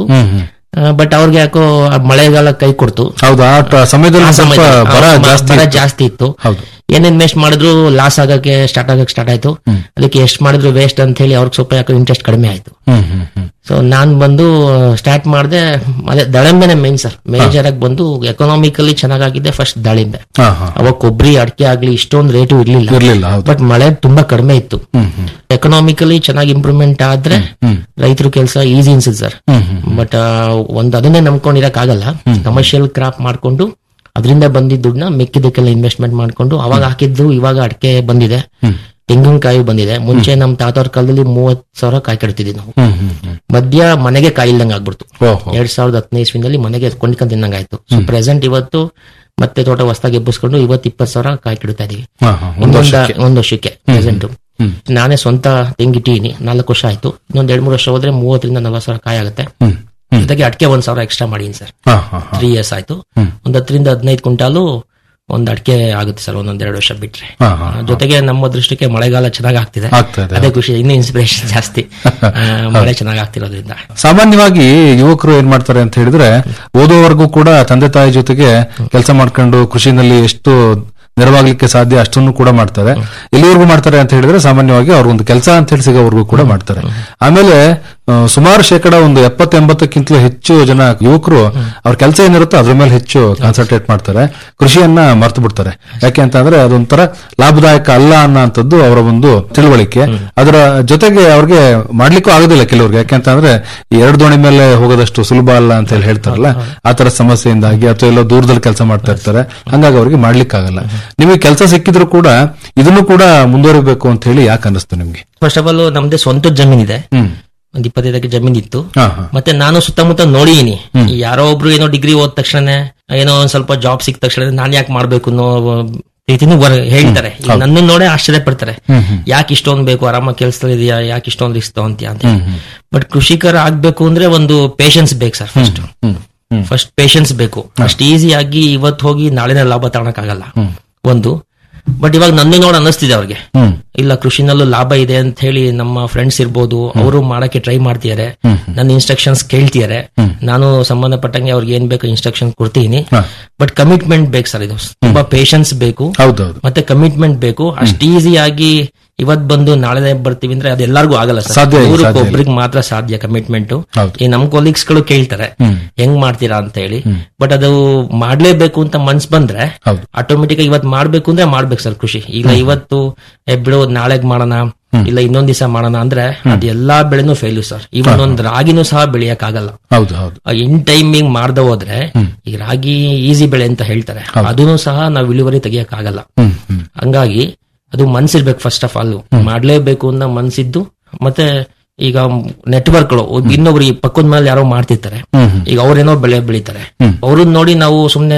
ಬಟ್ ಅವ್ರಿಗೆ ಯಾಕೋ ಆ ಮಳೆಗಾಲ ಕೈ ಕೊಡ್ತು ಹೌದು ಆ ಟ- ಸಮಯದಲ್ಲಿ ಆ ಸ್ವಲ್ಪ ಸಮಯದಲ್ಲಿ, ಬರ ಆ, ಜಾಸ್ತಿ ಬರ ಇತ್ತು. ಜಾಸ್ತಿ ಇತ್ತು ಹೌದು ಏನ್ ಇನ್ವೆಸ್ಟ್ ಮಾಡಿದ್ರು ಲಾಸ್ ಆಗಕ್ಕೆ ಸ್ಟಾರ್ಟ್ ಆಗಕ್ಕೆ ಸ್ಟಾರ್ಟ್ ಆಯ್ತು ಅದಕ್ಕೆ ಎಷ್ಟು ಮಾಡಿದ್ರು ವೇಸ್ಟ್ ಅಂತ ಹೇಳಿ ಅವ್ರಿಗೆ ಸ್ವಲ್ಪ ಯಾಕೋ ಇಂಟ್ರೆಸ್ಟ್ ಕಡಿಮೆ ಆಯ್ತು ಹ್ಮ್ ಹ್ಮ್ ಹ್ಮ್ ಸೊ ನಾನ್ ಬಂದು ಸ್ಟಾರ್ಟ್ ಮಾಡಿದೆ ಅದೇ ದಾಳಿಂಬೆನೆ ಮೇನ್ ಸರ್ ಮೇಜರ್ ಆಗಿ ಬಂದು ಎಕನಾಮಿಕಲಿ ಚೆನ್ನಾಗಾಗಿದೆ ಫಸ್ಟ್ ದಾಳಿಂಬೆ ಹಾ, ಹಾ. ಅವಾಗ ಕೊಬ್ಬರಿ ಅಡಿಕೆ ಆಗ್ಲಿ ಇಷ್ಟೊಂದು ರೇಟು ಇರ್ಲಿಲ್ಲ ಇರ್ಲಿಲ್ಲ, ಹೌದು. ಬಟ್ ಮಳೆ ತುಂಬಾ ಕಡಿಮೆ ಇತ್ತು ಹ್ಮ್ ಹ್ಮ್ ಎಕನಾಮಿಕಲಿ ಚೆನ್ನಾಗಿ ಇಂಪ್ರೂವ್ಮೆಂಟ್ ಆದ್ರೆ ರೈತರ ಕೆಲಸ ಈಸಿ ಅನ್ಸುತ್ತೆ ಸರ್ ಹ್ಮ್ ಹ್ಮ್ ಬಟ್ ಒಂದ್ ಅದನ್ನೇ ನಂಬ್ಕೊಂಡಿರಕ್ ಆಗಲ್ಲ ಕಮರ್ಷಿಯಲ್ ಕ್ರಾಪ್ ಮಾಡ್ಕೊಂಡು ಅದರಿಂದ ಬಂದಿದ್ದ ದುಡ್ಡನ್ನ ಮಿಕ್ಕಿದಕ್ಕೆಲ್ಲ ಇನ್ವೆಸ್ಟ್ಮೆಂಟ್ ಮಾಡ್ಕೊಂಡು ಅವಾಗ ಹಾಕಿದ್ದು ಇವಾಗ ಅಡಿಕೆ ಬಂದಿದೆ ತೆಂಗಿನಕಾಯಿ ಬಂದಿದೆ ಮುಂಚೆ ನಮ್ ತಾತವ್ರ ಕಾಲದಲ್ಲಿ ಮೂವತ್ ಸಾವಿರ ಕಾಯಿ ಕಟ್ತಿದ್ವಿ ನಾವು ಹ್ಮ್ ಹ್ಮ್ ಹ್ಮ್ ಮಧ್ಯ ಮನೆಗೆ ಕಾಯಿ ಇಲ್ದಂಗ್ ಆಗ್ಬಿಡ್ತು ಓಹೋ. ಎರಡ್ ಸಾವಿರದ ಹತ್ತನೇ ಇಸ್ವಿನಲ್ಲಿ ಮನೆಗೆ ಕೊಂಡ್ಕೊಂಡ್ ತಿನ್ನಂಗ್ ಆಯ್ತು ಸೊ ಪ್ರೆಸೆಂಟ್ ಇವತ್ತು ಮತ್ತೆ ತೋಟ ಹೊಸದಾಗಿ ಎಬ್ಬಿಸ್ಕೊಂಡು ಇವತ್ತು ಇಪ್ಪತ್ ಸಾವಿರ ಕಾಯಿ ಕಿಡ್ತಾ ಇದೀವಿ ಹಾ, ಹಾ. ಒಂದ್ ಇನ್ನೊಂದ ವರ್ಷಕ್ಕೆ. ಒಂದ್ ವರ್ಷಕ್ಕೆ ಪ್ರೆಸೆಂಟ್ ಹ್ಮ್. ನಾನೇ ಸ್ವಂತ ತೆಂಗಿಟ್ಟಿನಿ ನಾಲ್ಕು ವರ್ಷ ಆಯ್ತು ಇನ್ನೊಂದ್ ಎರಡ್ ಮೂರು ವರ್ಷ ಹೋದ್ರೆ ಮೂವತ್ತರಿಂದ ನಲವತ್ತು ಸಾವಿರ ಕಾಯಿ ಆಗುತ್ತೆ ಹ್ಮ್ ಜೊತೆಗೆ ಅಡಿಕೆ ಒಂದ್ ಸಾವಿರ ಎಕ್ಸ್ಟ್ರಾ ಮಾಡೀನಿ ಸರ್ ಹಾ, ಹಾ, ಹಾ. ತ್ರೀ ಇಯರ್ಸ್ ಆಯ್ತು ಹ್ಮ್. ಒಂದ್ ಹತ್ತರಿಂದ ಹದಿನೈದು ಕ್ವಿಂಟಾಲು ಒಂದ್ ಅಡಿಕೆ ಆಗುತ್ತೆ ಸರ್ ಒಂದೊಂದ್ ಎರಡು ವರ್ಷ ಬಿಟ್ರೆ ಹಾ, ಹಾ, ಆ, ಜೊತೆಗೆ ನಮ್ಮ ದೃಷ್ಟಿಗೆ ಮಳೆಗಾಲ ಚೆನ್ನಾಗ್ ಆಗ್ತಿದೆ ಆಗ್ತಾ ಇದೆ. ಅದೇ ಖುಷಿ ಇನ್ನೂ ಇನ್ಸ್ಪಿರೇಷನ್ ಜಾಸ್ತಿ ಆ, ಮಳೆ ಚೆನ್ನಾಗ್ ಆಗ್ತಿರೋದ್ರಿಂದ ಸಾಮಾನ್ಯವಾಗಿ ಯುವಕರು ಏನ್ ಮಾಡ್ತಾರೆ ಅಂತ ಹೇಳಿದ್ರೆ ಓದೋವರೆಗೂ ಕೂಡ ತಂದೆ ತಾಯಿ ಜೊತೆಗೆ ಕೆಲಸ ಮಾಡ್ಕೊಂಡು ಕೃಷಿನಲ್ಲಿ ಎಷ್ಟು ನೆರವಾಗ್ಲಿಕ್ಕೆ ಸಾಧ್ಯ ಅಷ್ಟನ್ನು ಕೂಡ ಮಾಡ್ತಾರೆ ಎಲ್ಲಿವರೆಗೂ ಮಾಡ್ತಾರೆ ಅಂತ ಹೇಳಿದ್ರೆ ಸಾಮಾನ್ಯವಾಗಿ ಅವ್ರ ಒಂದು ಕೆಲಸ ಅಂತ ಹೇಳಿ ಸಿಗೋವರೆಗೂ ಕೂಡ ಮಾಡ್ತಾರೆ ಆಮೇಲೆ ಆ, ಸುಮಾರು ಶೇಕಡ ಒಂದು ಎಪ್ಪತ್ತು ಎಂಬತ್ತಕ್ಕಿಂತಲೂ ಹೆಚ್ಚು ಜನ ಯುವಕರು ಅವ್ರ ಕೆಲಸ ಏನಿರುತ್ತೋ ಅದ್ರ ಮೇಲೆ ಹೆಚ್ಚು ಕಾನ್ಸಂಟ್ರೇಟ್ ಮಾಡ್ತಾರೆ ಕೃಷಿಯನ್ನ ಮರ್ತು ಬಿಡ್ತಾರೆ ಯಾಕೆ ಅಂತಂದ್ರೆ ಅದೊಂಥರ ಲಾಭದಾಯಕ ಅಲ್ಲ ಅನ್ನೋಂಥದ್ದು ಅವರ ಒಂದು ತಿಳುವಳಿಕೆ ಅದರ ಜೊತೆಗೆ ಅವ್ರಿಗೆ ಮಾಡ್ಲಿಕ್ಕೂ ಆಗೋದಿಲ್ಲ ಕೆಲವ್ರಿಗೆ ಯಾಕೆಂತಂದ್ರೆ ಈ ಎರಡು ದೋಣಿ ಮೇಲೆ ಹೋಗೋದಷ್ಟು ಸುಲಭ ಅಲ್ಲ ಅಂತ ಹೇಳಿ ಹೇಳ್ತಾರಲ್ಲ ಆ ತರ ಸಮಸ್ಯೆಯಿಂದಾಗಿ ಅಥವಾ ಎಲ್ಲೋ ದೂರದಲ್ಲಿ ಕೆಲಸ ಮಾಡ್ತಾ ಇರ್ತಾರೆ ಹಂಗಾಗಿ ಅವ್ರಿಗೆ ಮಾಡ್ಲಿಕ್ಕಾಗಲ್ಲ ನಿಮಗೆ ಕೆಲಸ ಸಿಕ್ಕಿದ್ರು ಕೂಡ ಇದನ್ನು ಕೂಡ ಮುಂದುವರಿಬೇಕು ಅಂತ ಹೇಳಿ ಯಾಕೆ ಅನ್ನಿಸ್ತು ನಿಮ್ಗೆ ಫಸ್ಟ್ ಆಫ್ ಆಲ್ ನಮ್ದೇ ಸ್ವಂತ ಜಮೀನ್ ಇದೆ ಹ್ಮ್ ಒಂದ್ ಇಪ್ಪತ್ತೈದು ಎಕರೆ ಜಮೀನ್ ಇತ್ತು ಹಾ, ಹಾ. ಮತ್ತೆ ನಾನು ಸುತ್ತಮುತ್ತ ನೋಡಿದೀನಿ ಯಾರೋ ಒಬ್ರು ಏನೋ ಡಿಗ್ರಿ ಓದ್ ತಕ್ಷಣ ಏನೋ ಒಂದ್ ಸ್ವಲ್ಪ ಜಾಬ್ ಸಿಕ್ಕ ತಕ್ಷಣ ನಾನ್ ಯಾಕೆ ಮಾಡ್ಬೇಕು ಅನ್ನೋ ರೀತಿನೂ ವರ್- ಹೇಳ್ತಾರೆ ಈಗ ನನ್ನ ನೋಡೇ ಆಶ್ಚರ್ಯ ಪಡ್ತಾರೆ ಯಾಕೆ ಇಷ್ಟೊಂದ್ ಬೇಕು ಆರಾಮಾಗಿ ಕೆಲ್ಸದಲ್ಲಿ ಇದೆಯಾ ಯಾಕೆ ಇಷ್ಟೊಂದ್ ರಿಸ್ಕ್ ತಗೊಂತೀಯ ಅಂತ ಬಟ್ ಕೃಷಿಕರ ಆಗ್ಬೇಕು ಅಂದ್ರೆ ಒಂದು ಪೇಶನ್ಸ್ ಬೇಕು ಸರ್ ಫಸ್ಟ್ ಫಸ್ಟ್ ಪೇಶನ್ಸ್ ಬೇಕು ಅಷ್ಟು ಈಸಿ ಆಗಿ ಇವತ್ತು ಹೋಗಿ ನಾಳೆನೇ ಲಾಭ ತಗೊಳಕ್ಕಾಗಲ್ಲ ಒಂದು ಬಟ್ ಇವಾಗ ನನ್ನ ನೋಡಿ ಅನ್ನಿಸ್ತಿದೆ ಅವ್ರಿಗೆ ಇಲ್ಲ ಕೃಷಿನಲ್ಲೂ ಲಾಭ ಇದೆ ಅಂತ ಹೇಳಿ ನಮ್ಮ ಫ್ರೆಂಡ್ಸ್ ಇರ್ಬೋದು ಅವರು ಮಾಡಕ್ಕೆ ಟ್ರೈ ಮಾಡ್ತಿದ್ದಾರೆ ನನ್ನ ಇನ್ಸ್ಟ್ರಕ್ಷನ್ಸ್ ಕೇಳ್ತಿದ್ದಾರೆ ನಾನು ಸಂಬಂಧಪಟ್ಟಂಗೆ ಅವ್ರಿಗೆ ಏನ್ ಬೇಕು ಇನ್ಸ್ಟ್ರಕ್ಷನ್ ಕೊಡ್ತೀನಿ ಬಟ್ ಕಮಿಟ್ಮೆಂಟ್ ಬೇಕು ಸರ್ ಇದು ತುಂಬಾ ಪೇಶನ್ಸ್ ಬೇಕು ಹೌದೌದು ಮತ್ತೆ ಕಮಿಟ್ಮೆಂಟ್ ಬೇಕು ಅಷ್ಟು ಈಸಿ ಆಗಿ ಇವತ್ ಬಂದು ನಾಳೆ ಬರ್ತೀವಿ ಅಂದ್ರೆ ಅದು ಎಲ್ಲರಿಗೂ ಆಗಲ್ಲ ಸರ್ ಸಾಧ್ಯ ಇಲ್ಲ, ನೂರಕ್ಕೆ ಸಾಧ್ಯ ಇಲ್ಲ. ಒಬ್ರಿಗೆ ಮಾತ್ರ ಸಾಧ್ಯ ಕಮಿಟ್ಮೆಂಟ್ ಹೌದು. ಈ ನಮ್ ಕೊಲೀಗ್ಸ್ ಗಳು ಕೇಳ್ತಾರೆ ಹೆಂಗ್ ಮಾಡ್ತೀರಾ ಅಂತ ಹೇಳಿ ಬಟ್ ಅದು ಮಾಡ್ಲೇಬೇಕು ಅಂತ ಮನ್ಸ್ ಬಂದ್ರೆ ಹೌದು. ಆಟೋಮೆಟಿಕ್ ಇವತ್ ಮಾಡ್ಬೇಕು ಅಂದ್ರೆ ಮಾಡ್ಬೇಕು ಸರ್ ಖುಷಿ ಇಲ್ಲ ಇವತ್ತು ಏ ಬಿಡು ನಾಳೆಗ್ ಮಾಡೋಣ ಇಲ್ಲ ಇನ್ನೊಂದ್ ದಿವಸ ಮಾಡೋಣ ಅಂದ್ರೆ ಅದು ಎಲ್ಲಾ ಬೆಳೆನೂ ಫೇಲ್ಯೂ ಸರ್ ಇವನ್ ಒಂದ್ ರಾಗಿನೂ ಸಹ ಬೆಳೆಯಕ್ ಆಗಲ್ಲ ಹೌದು ಹೌದು ಇನ್ ಟೈಮಿಂಗ್ ಮಾಡ್ದ ಹೋದ್ರೆ ಈಗ ರಾಗಿ ಈಸಿ ಬೆಳೆ ಅಂತ ಹೇಳ್ತಾರೆ ಅದನ್ನು ಸಹ ನಾವು ಇಳುವರಿ ತೆಗಿಯಕ್ ಆಗಲ್ಲ ಹ್ಮ್ ಹ್ಮ್ ಹಂಗಾಗಿ ಅದು ಮನ್ಸಿರ್ಬೇಕು ಫಸ್ಟ್ ಆಫ್ ಆಲ್ ಮಾಡ್ಲೇಬೇಕು ಅನ್ನೋ ಮನ್ಸಿದ್ದು ಮತ್ತೆ ಈಗ ನೆಟ್ವರ್ಕ್ಗಳು ಇನ್ನೊಬ್ರು ಈ ಪಕ್ಕದ ಮೇಲೆ ಯಾರೋ ಮಾಡ್ತಿರ್ತಾರೆ ಹ್ಮ್ ಹ್ಮ್. ಈಗ ಅವ್ರೇನೋ ಬೆಳೆ ಬೆಳಿತಾರೆ ಅವ್ರನ್ನ ನೋಡಿ ನಾವು ಸುಮ್ನೆ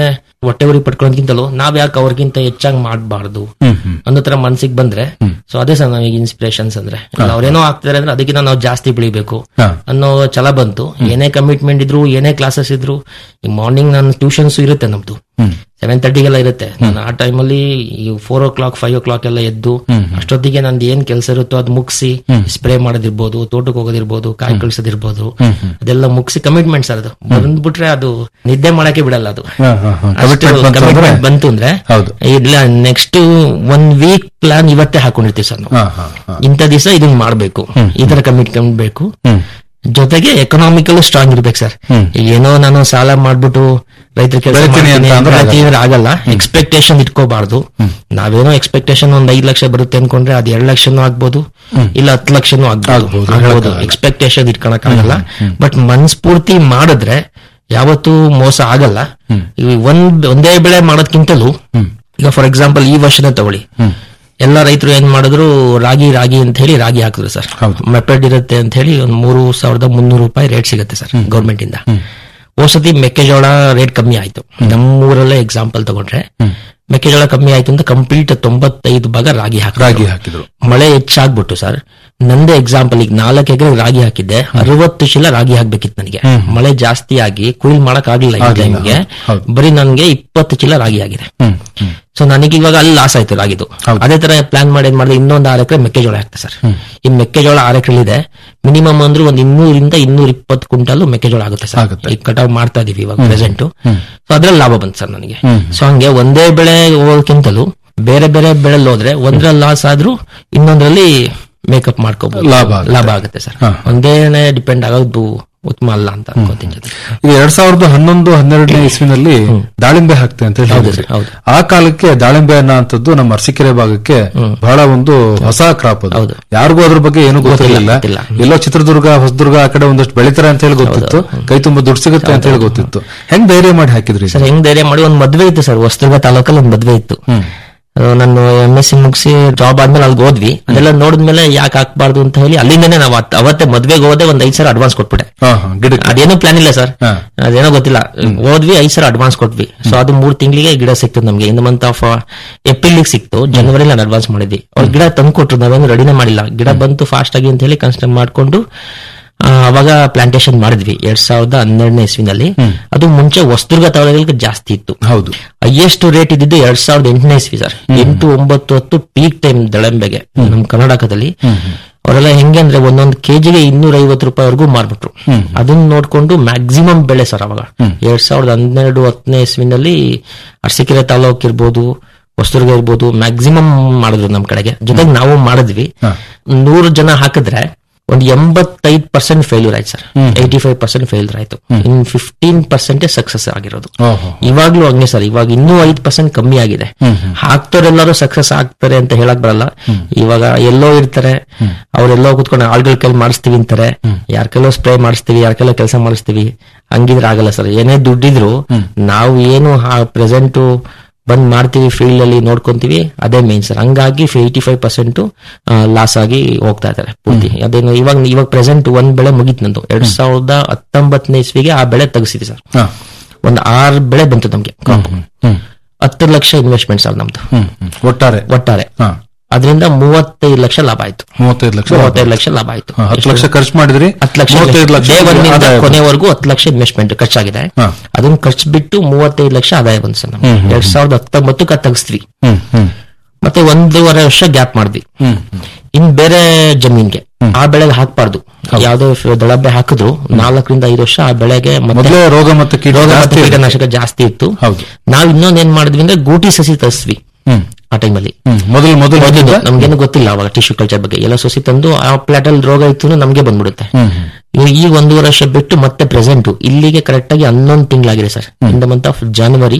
ಹೊಟ್ಟೆ ಉರಿ ಪಡ್ಕೊಳ್ಳೋದಕ್ಕಿಂತಲೂ ನಾವ್ ಯಾಕೆ ಅವ್ರಿಗಿಂತ ಹೆಚ್ಚಾಗಿ ಮಾಡಬಾರ್ದು ಅನ್ನೋ ತರ ಮನ್ಸಿಗೆ ಬಂದ್ರೆ ಸೊ ಅದೇ ಸರ್ ನಮಗೆ ಇನ್ಸ್ಪಿರೇಷನ್ಸ್ ಅಂದ್ರೆ ಇಲ್ಲ ಅವ್ರೇನೋ ಆಗ್ತಿದಾರೆ ಅಂದ್ರೆ ಅದಕ್ಕಿಂತ ನಾವು ಜಾಸ್ತಿ ಬೆಳಿಬೇಕು ಹಾ. ಅನ್ನೋ ಛಲ ಬಂತು ಏನೇ ಕಮಿಟ್ಮೆಂಟ್ ಇದ್ರು ಏನೇ ಕ್ಲಾಸಸ್ ಇದ್ರು ಈ ಮಾರ್ನಿಂಗ್ ನನ್ನ ಟ್ಯೂಷನ್ಸ್ ಇರುತ್ತೆ ನಮ್ದು ಸೆವೆನ್ ತರ್ಟಿಗೆಲ್ಲ ಇರುತ್ತೆ ನಾನು ಆ ಟೈಮಲ್ಲಿ ಈ four o'clock five o'clock ಎಲ್ಲ ಎದ್ದು ಅಷ್ಟೊತ್ತಿಗೆ ನಂದು ಏನ್ ಕೆಲಸ ಇರುತ್ತೋ ಅದು ಮುಗಿಸಿ ಸ್ಪ್ರೇ ಮಾಡೋದಿರ್ಬೋದು ತೋಟಕ್ಕೆ ಹೋಗೋದಿರ್ಬೋದು ಕಾಯಿ ಕಳ್ಸೋದಿರ್ಬೋದು ಅದೆಲ್ಲ ಮುಗಿಸಿ ಕಮಿಟ್ಮೆಂಟ್ ಸರ್ ಅದು ಬಂದ್ಬಿಟ್ರೆ ಅದು ನಿದ್ದೆ ಮಾಡಕ್ಕೆ ಬಿಡಲ್ಲ ಅದು ಹಾ, ಹಾ, ಹಾ. ಅಷ್ಟು Commitment ಬಂತು ಅಂದ್ರೆ? commitment ಬಂತು ಅಂದ್ರೆ ಹೌದು. ಇಲ್ಲ ನೆಕ್ಸ್ಟ್ ಒನ್ ವೀಕ್ ಪ್ಲಾನ್ ಇವತ್ತೇ ಹಾಕೊಂಡಿರ್ತೀವಿ ಸರ್ ನಾವು ಹಾ, ಹಾ, ಹಾ. ಇಂಥ ದಿವಸ ಇದನ್ನ ಮಾಡ್ಬೇಕು ಈ ತರ ಕಮಿಟ್ಮೆಂಟ್ ಬೇಕು ಜೊತೆಗೆ ಎಕನಾಮಿಕಲ್ ಸ್ಟ್ರಾಂಗ್ ಇರ್ಬೇಕು ಸರ್ ಏನೋ ನಾನು ಸಾಲ ಮಾಡ್ಬಿಟ್ಟು ರೈತರ ಕೆಲಸ ಬೆಳಿತೀನಿ ಅಂತ ಅಂದ್ರೆ ಆಗಲ್ಲ. ಆಗಲ್ಲ ಎಕ್ಸ್ಪೆಕ್ಟೇಷನ್ ಇಟ್ಕೋಬಾರ್ದು ನಾವೇನೋ ಎಕ್ಸ್ಪೆಕ್ಟೇಷನ್ ಒಂದ್ ಐದ್ ಲಕ್ಷ ಬರುತ್ತೆ ಅನ್ಕೊಂಡ್ರೆ ಅದ್ ಎರಡ್ ಲಕ್ಷನೂ ಆಗ್ಬೋದು ಇಲ್ಲ ಹತ್ತು ಲಕ್ಷನೂ ಆಗ್ಬೋದು ಆಗ್ಬೋದು, ಆಗ್ಬೋದು ಹೇಳಕ್ಕಾಗಲ್ಲ. ಎಕ್ಸ್ಪೆಕ್ಟೇಷನ್ ಇಟ್ಕೊಳಕ್ ಆಗಲ್ಲ ಬಟ್ ಮನ್ಸ್ಫೂರ್ತಿ ಮಾಡಿದ್ರೆ ಯಾವತ್ತೂ ಮೋಸ ಆಗಲ್ಲ ಈ ಒಂದ್ ಒಂದೇ ಬೆಳೆ ಮಾಡೋದ್ಕಿಂತಲೂ ಈಗ ಫಾರ್ ಎಕ್ಸಾಂಪಲ್ ಈ ವರ್ಷನೇ ತಗೊಳ್ಳಿ ಎಲ್ಲ ರೈತರು ಏನ್ ಮಾಡಿದ್ರು ರಾಗಿ ರಾಗಿ ಅಂತ ಹೇಳಿ ರಾಗಿ ಹಾಕಿದ್ರು ಸರ್ ಮೆಪೆಡ್ ಇರುತ್ತೆ ಅಂತ ಹೇಳಿ ಒಂದ್ ಮೂರು ಸಾವಿರದ ಮುನ್ನೂರು ರೂಪಾಯಿ ರೇಟ್ ಸಿಗುತ್ತೆ ಸರ್ ಗೌರ್ಮೆಂಟ್ ಇಂದ ಹೋಸತಿ ಮೆಕ್ಕೆಜೋಳ ರೇಟ್ ಕಮ್ಮಿ ಆಯ್ತು ನಮ್ಮೂರಲ್ಲೇ ಎಕ್ಸಾಂಪಲ್ ತಗೊಂಡ್ರೆ ಮೆಕ್ಕೆಜೋಳ ಕಮ್ಮಿ ಆಯ್ತು ಅಂತ ಕಂಪ್ಲೀಟ್ ತೊಂಬತ್ತೈದು ಭಾಗ ರಾಗಿ ಹಾಕಿ ರಾಗಿ ಹಾಕಿದ್ರು ಮಳೆ ಹೆಚ್ಚಾಗ್ಬಿಟ್ಟು ಸರ್ ನಂದೇ ಎಕ್ಸಾಂಪಲ್ ಈಗ ನಾಲ್ಕು ಎಕರೆ ರಾಗಿ ಹಾಕಿದ್ದೆ ಅರವತ್ತು ಶೀಲ ರಾಗಿ ಹಾಕ್ಬೇಕಿತ್ತು ನನಗೆ ಮಳೆ ಜಾಸ್ತಿ ಆಗಿ ಕುಯ್ಲ್ ಮಾಡಕ್ ಆಗ್ಲಿಲ್ಲ ಈ ಆಗ್ಲಿಲ್ಲ. ಟೈಮ್ಗೆ ಹೌದು. ಬರೀ ನನ್ಗೆ ಇಪ್ಪತ್ತು ಚೀಲ ರಾಗಿ ಆಗಿದೆ ಸೊ ನನಗೆ ಇವಾಗ ಅಲ್ಲಿ ಲಾಸ್ ಆಯ್ತು ರಾಗಿದು ಅದೇ ತರ ಪ್ಲಾನ್ ಮಾಡಿ ಏನ್ ಮಾಡಿದೆ ಇನ್ನೊಂದು ಆರು ಎಕರೆ ಮೆಕ್ಕೆಜೋಳ ಹಾಕ್ತೆ ಸರ್ ಈ ಮೆಕ್ಕೆಜೋಳ ಆರು ಎಕರೆ ಇದೆ ಮಿನಿಮಮ್ ಅಂದ್ರೆ ಒಂದು ಇನ್ನೂರಿಂದ ಇನ್ನೂರ ಇಪ್ಪತ್ತು ಕ್ವಿಂಟಲ್ ಮೆಕ್ಕೆಜೋಳ ಆಗುತ್ತೆ ಸರ್ ಈಗ ಕಟಾವ್ ಮಾಡ್ತಾ ಇದೀವಿ ಇವಾಗ ಪ್ರೆಸೆಂಟ್ ಸೊ ಅದ್ರಲ್ಲಿ ಲಾಭ ಬಂತು ಸರ್ ನನಗೆ ಸೊ ಹಂಗೆ ಒಂದೇ ಬೆಳೆ ಹೋಗೋಕ್ಕಿಂತಲೂ ಬೇರೆ ಬೇರೆ ಬೆಳೆಲ್ ಹೋದ್ರೆ ಒಂದ್ರಲ್ಲಿ ಲಾಸ್ ಆದ್ರೂ ಇನ್ನೊಂದ್ರಲ್ಲಿ ಮೇಕಪ್ ಮಾಡ್ಕೋಬಹುದು ಲಾಭ ಆಗುತ್ತೆ. ಲಾಭ ಆಗುತ್ತೆ ಸರ್ ಒಂದೇನೆ ಡಿಪೆಂಡ್ ಆಗೋದು ಉತ್ತಮ ಅಲ್ಲ ಅಂತ ಅನ್ಕೋತೀನಿ ಜೊತೆ ಈಗ ಎರಡ್ ಸಾವಿರದ ಹನ್ನೊಂದು ಹನ್ನೆರಡನೇ ಇಸ್ವಿನಲ್ಲಿ ದಾಳಿಂಬೆ ಹಾಕ್ತೆ ಅಂತ ಹೇಳಿ ಹೌದು ಹೇಳಿದ್ರಿ. ಸರ್, ಹೌದು. ಆ ಕಾಲಕ್ಕೆ ದಾಳಿಂಬೆ ಅನ್ನೋಂಥದ್ದು ನಮ್ಮ ಅರಸೀಕೆರೆ ಭಾಗಕ್ಕೆ ಬಹಳ ಒಂದು ಹೊಸ ಕ್ರಾಪ್ ಅದು ಯಾರಿಗೂ ಅದ್ರ ಬಗ್ಗೆ ಏನು ಗೊತ್ತಿರಲಿಲ್ಲ ಗೊತ್ತಿಲ್ಲ. ಎಲ್ಲೋ ಚಿತ್ರದುರ್ಗ ಹೊಸದುರ್ಗ ಆ ಕಡೆ ಒಂದಷ್ಟು ಬೆಳಿತಾರೆ ಅಂತ ಹೇಳಿ ಗೊತ್ತಿತ್ತು ಕೈ ತುಂಬಾ ದುಡ್ಡು ಸಿಗುತ್ತೆ ಅಂತ ಹೇಳಿ ಗೊತ್ತಿತ್ತು ಹೆಂಗ್ ಧೈರ್ಯ ಮಾಡಿ ಹಾಕಿದ್ರಿ ಸರ್ ಹೆಂಗ್ ಧೈರ್ಯ ಮಾಡಿ ಒಂದ್ ಮದ್ವೆ ಇತ್ತು ಸರ್ ಹೊಸದುರ್ಗ ತಾಲೂಕಲ್ಲಿ ಒಂದ್ ಮದ್ವೆ ಇತ್ತು ಅದು ನಾನು ಎಂ ಎಸ್ ಸಿ ಮುಗಿಸಿ ಜಾಬ್ ಆದ್ಮೇಲೆ ಅಲ್ಲಿ ಹೋದ್ವಿ ಅದೆಲ್ಲ ನೋಡಿದ್ಮೇಲೆ ಯಾಕೆ ಹಾಕ್ಬಾರ್ದು ಅಂತ ಹೇಳಿ ಅಲ್ಲಿಂದನೇ ನಾವು ಅವತ್- ಅವತ್ತೇ ಮದ್ವೆಗೆ ಹೋದೆ ಒಂದ್ ಐದ್ ಸಾವಿರ ಅಡ್ವಾನ್ಸ್ ಕೊಟ್ಬಿಟ್ಟೆ ಹಾ, ಹಾ, ಗಿಡಕ್ಕೆ ಅದೇನೋ ಪ್ಲಾನ್ ಇಲ್ಲ ಸರ್ ಅದೇನೋ ಗೊತ್ತಿಲ್ಲ ಹೋದ್ವಿ ಐದ್ ಸಾವಿರ ಅಡ್ವಾನ್ಸ್ ಕೊಟ್ವಿ ಸೊ ಅದು ಮೂರ್ ತಿಂಗಳಿಗೆ ಗಿಡ ಸಿಕ್ತು ನಮ್ಗೆ ಇನ್ ಮಂತ್ ಆಫ್ ಏಪ್ರಿಲ್ ಸಿಕ್ತು ಜನವರಿ ನಾನು ಅಡ್ವಾನ್ಸ್ ಮಾಡಿದ್ವಿ ಅವ್ರು ಗಿಡ ತಂದು ಕೊಟ್ರು ನಾವೇನು ರೆಡಿನೇ ಮಾಡಿಲ್ಲ ಗಿಡ ಬಂತು ಫಾಸ್ಟ್ ಆಗಿ ಅಂತ ಹೇಳಿ ಕನ್ಸ್ಟ್ರಕ್ಟ್ ಮಾಡ್ಕೊಂಡು ಆ, ಅವಾಗ ಪ್ಲಾಂಟೇಶನ್ ಮಾಡಿದ್ವಿ ಎರಡ್ ಸಾವಿರದ ಹನ್ನೆರಡನೇ ಇಸ್ವಿನಲ್ಲಿ ಅದು ಮುಂಚೆ ಹೊಸದುರ್ಗ ತಾಲೂಕಿಗೆ ಜಾಸ್ತಿ ಇತ್ತು ಹೌದು ಹೈಯೆಸ್ಟ್ ರೇಟ್ ಇದ್ದಿದ್ದು ಎರಡ್ ಸಾವಿರದ ಎಂಟನೇ ಇಸ್ವಿ ಸರ್ ಎಂಟು ಒಂಬತ್ತು ಹತ್ತು ಪೀಕ್ ಟೈಮ್ ದಳಂಬೆಗೆ ನಮ್ ಕರ್ನಾಟಕದಲ್ಲಿ ಅವರೆಲ್ಲ ಹೆಂಗೆ ಅಂದ್ರೆ ಒಂದೊಂದು ಕೆಜಿಗೆ ಇನ್ನೂರ ಐವತ್ತು ರೂಪಾಯಿವರೆಗೂ ಮಾರ್ಬಿಟ್ರು ಅದನ್ನ ನೋಡ್ಕೊಂಡು ಮ್ಯಾಕ್ಸಿಮಮ್ ಬೆಳೆ ಸರ್ ಅವಾಗ ಎರಡ್ ಸಾವಿರದ ಹನ್ನೆರಡು ಹತ್ತನೇ ಇಸ್ವಿನಲ್ಲಿ ಅರಸೀಕೆರೆ ತಾಲೂಕ್ ಇರ್ಬೋದು ಹೊಸದುರ್ಗ ಇರ್ಬೋದು ಮ್ಯಾಕ್ಸಿಮಮ್ ಮಾಡಿದ್ರು ನಮ್ ಕಡೆಗೆ ಜೊತೆಗೆ ನಾವು ಮಾಡಿದ್ವಿ ನೂರು ಜನ ಹಾಕಿದ್ರೆ ಒಂದು ಎಂಬತ್ತೈದು ಪರ್ಸೆಂಟ್ ಫೇಲ್ಯೂರ್ ಆಯ್ತು sir eighty five percent failure ಆಯ್ತು ಇನ್ ಫಿಫ್ಟೀನ್ ಪರ್ಸೆಂಟೇ ಸಕ್ಸಸ್ ಆಗಿರೋದು ಓಹೋ. ಇವಾಗ್ಲೂ ಹಂಗೆ ಸರ್ ಇವಾಗ ಇನ್ನೂ ಐದು ಪರ್ಸೆಂಟ್ ಕಮ್ಮಿ ಆಗಿದೆ ಹಾಕ್ತೋರೆಲ್ಲರೂ ಸಕ್ಸಸ್ ಆಗ್ತಾರೆ ಅಂತ ಹೇಳಕ್ ಬರಲ್ಲ ಇವಾಗ ಎಲ್ಲೋ ಇರ್ತಾರೆ ಅವ್ರೆಲ್ಲೋ ಕುತ್ಕೊಂಡು ಆಳ್ಗಳ ಕೈಲಿ ಮಾಡಿಸ್ತೀವಿ ಅಂತಾರೆ ಯಾರ ಕೈಲೋ ಸ್ಪ್ರೇ ಮಾಡಿಸ್ತೀವಿ ಯಾರ ಕೈಲೋ ಕೆಲಸ ಮಾಡಿಸ್ತೀವಿ ಹಂಗಿದ್ರೆ ಆಗಲ್ಲ ಸರ್ ಏನೇ ದುಡ್ಡಿದ್ರು ನಾವು ಏನು ಪ್ರೆಸೆಂಟ್ ಬಂದ್ ಮಾಡ್ತೀವಿ ಫೀಲ್ಡ್ ಅಲ್ಲಿ ನೋಡ್ಕೊಂತೀವಿ ಅದೇ ಮೇನ್ ಸರ್ ಹಂಗಾಗಿ ಏಯ್ಟಿ ಫೈವ್ ಪರ್ಸೆಂಟ್ ಲಾಸ್ ಆಗಿ ಹೋಗ್ತಾ ಇದ್ದಾರೆ ಪೂರ್ತಿ ಅದೇನು ಇವಾಗ ಇವಾಗ ಪ್ರೆಸೆಂಟ್ ಒಂದ್ ಬೆಳೆ ಮುಗೀತು ನಂದು ಎರಡ್ ಸಾವಿರದ ಹತ್ತೊಂಬತ್ತನೇ ಇಸ್ವಿಗೆ ಆ ಬೆಳೆ ತೆಗಿಸಿದ್ವಿ ಸರ್ ಹಾ. ಒಂದ್ ಆರು ಬೆಳೆ ಬಂತು ನಮ್ಗೆ crop. ಹತ್ತು ಲಕ್ಷ ಇನ್ವೆಸ್ಟ್ಮೆಂಟ್ ಸರ್ ನಮ್ದು ಒಟ್ಟಾರೆ ಒಟ್ಟಾರೆ ಹಾ. ಅದರಿಂದ ಮೂವತ್ತೈದು ಲಕ್ಷ ಲಾಭ ಆಯ್ತು ಮೂವತ್ತೈದು ಲಕ್ಷ ಮೂವತ್ತೈದು ಲಕ್ಷ ಲಾಭ ಆಯ್ತು ಹಾ, ಹತ್ತು ಲಕ್ಷ ಖರ್ಚು ಮಾಡಿದ್ರಿ ಹತ್ತು ಲಕ್ಷ ಮೂವತ್ತೈದು ಲಕ್ಷ day one ನಿಂದ ಆದಾಯ ಬಂತು. ಕೊನೆವರೆಗೂ ಹತ್ತು ಲಕ್ಷ ಇನ್ವೆಸ್ಟ್ಮೆಂಟ್ ಖರ್ಚಾಗಿದೆ ಹಾ. ಅದನ್ನ ಖರ್ಚು ಬಿಟ್ಟು ಮೂವತ್ತೈದು ಲಕ್ಷ ಆದಾಯ ಬಂತು ಸರ್ ನಮ್ಗೆ ಹ್ಮ್, ಹ್ಮ್, ಎರಡ್ ಸಾವಿರದ ಹತ್ತೊಂಬತ್ತಕ್ಕೆ ತೆಗಿಸ್ತೀವಿ ಹ್ಮ್ ಹ್ಮ್ ಮತ್ತೆ ಒಂದೂವರೆ ವರ್ಷ ಗ್ಯಾಪ್ ಮಾಡಿದ್ವಿ ಹ್ಮ್ ಇನ್ ಬೇರೆ ಜಮೀನ್ಗೆ ಆ ಬೆಳೆಗೆ ಹಾಕ್ಬಾರ್ದು ಯಾವ್ದೋ ಫ- ದಳಬೆ ಹಾಕಿದ್ರು ನಾಲ್ಕರಿಂದ ಐದು ವರ್ಷ ಆ ಬೆಳೆಗೆ ಮತ್ತೆ ಮೊದಲೇ ರೋಗ ಮತ್ತೆ ಕೀಟ ರೋಗ ಜಾಸ್ತಿ ಮತ್ತೆ ಇರುತ್ತೆ. ಕೀಟನಾಶಕ ಜಾಸ್ತಿ ಇತ್ತು ಹೌದು ನಾವ್ ಇನ್ನೊಂದ್ ಏನ್ ಮಾಡಿದ್ವಿ ಅಂದ್ರೆ ಗೂಟಿ ಸಸಿ ತರಿಸ್ವಿ ಹ್ಮ್ ಆ ಟೈಮಲ್ಲಿ ಹ್ಮ್ ಮೊದಲು ಮೊದಲು ಮೊದಲು ನಮ್ಗೇನು ಗೊತ್ತಿಲ್ಲ ಅವಾಗ ಟಿಶ್ಯೂ ಕಲ್ಚರ್ ಬಗ್ಗೆ ಎಲ್ಲ ಸೊಸಿ ತಂದು ಆ ಪ್ಲಾಟ್ ಅಲ್ಲಿ ರೋಗ ಇತ್ತು ನಮ್ಗೆ ಬಂದ್ಬಿಡುತ್ತೆ ಹ್ಮ್ ಹ್ಮ್ ಇವಾಗ ಈ ಒಂದೂವರೆ ವರ್ಷ ಬಿಟ್ಟು ಮತ್ತೆ ಪ್ರೆಸೆಂಟ್ ಇಲ್ಲಿಗೆ ಕರೆಕ್ಟ್ ಆಗಿ ಹನ್ನೊಂದು ತಿಂಗಳಾಗಿದೆ sir in the month of January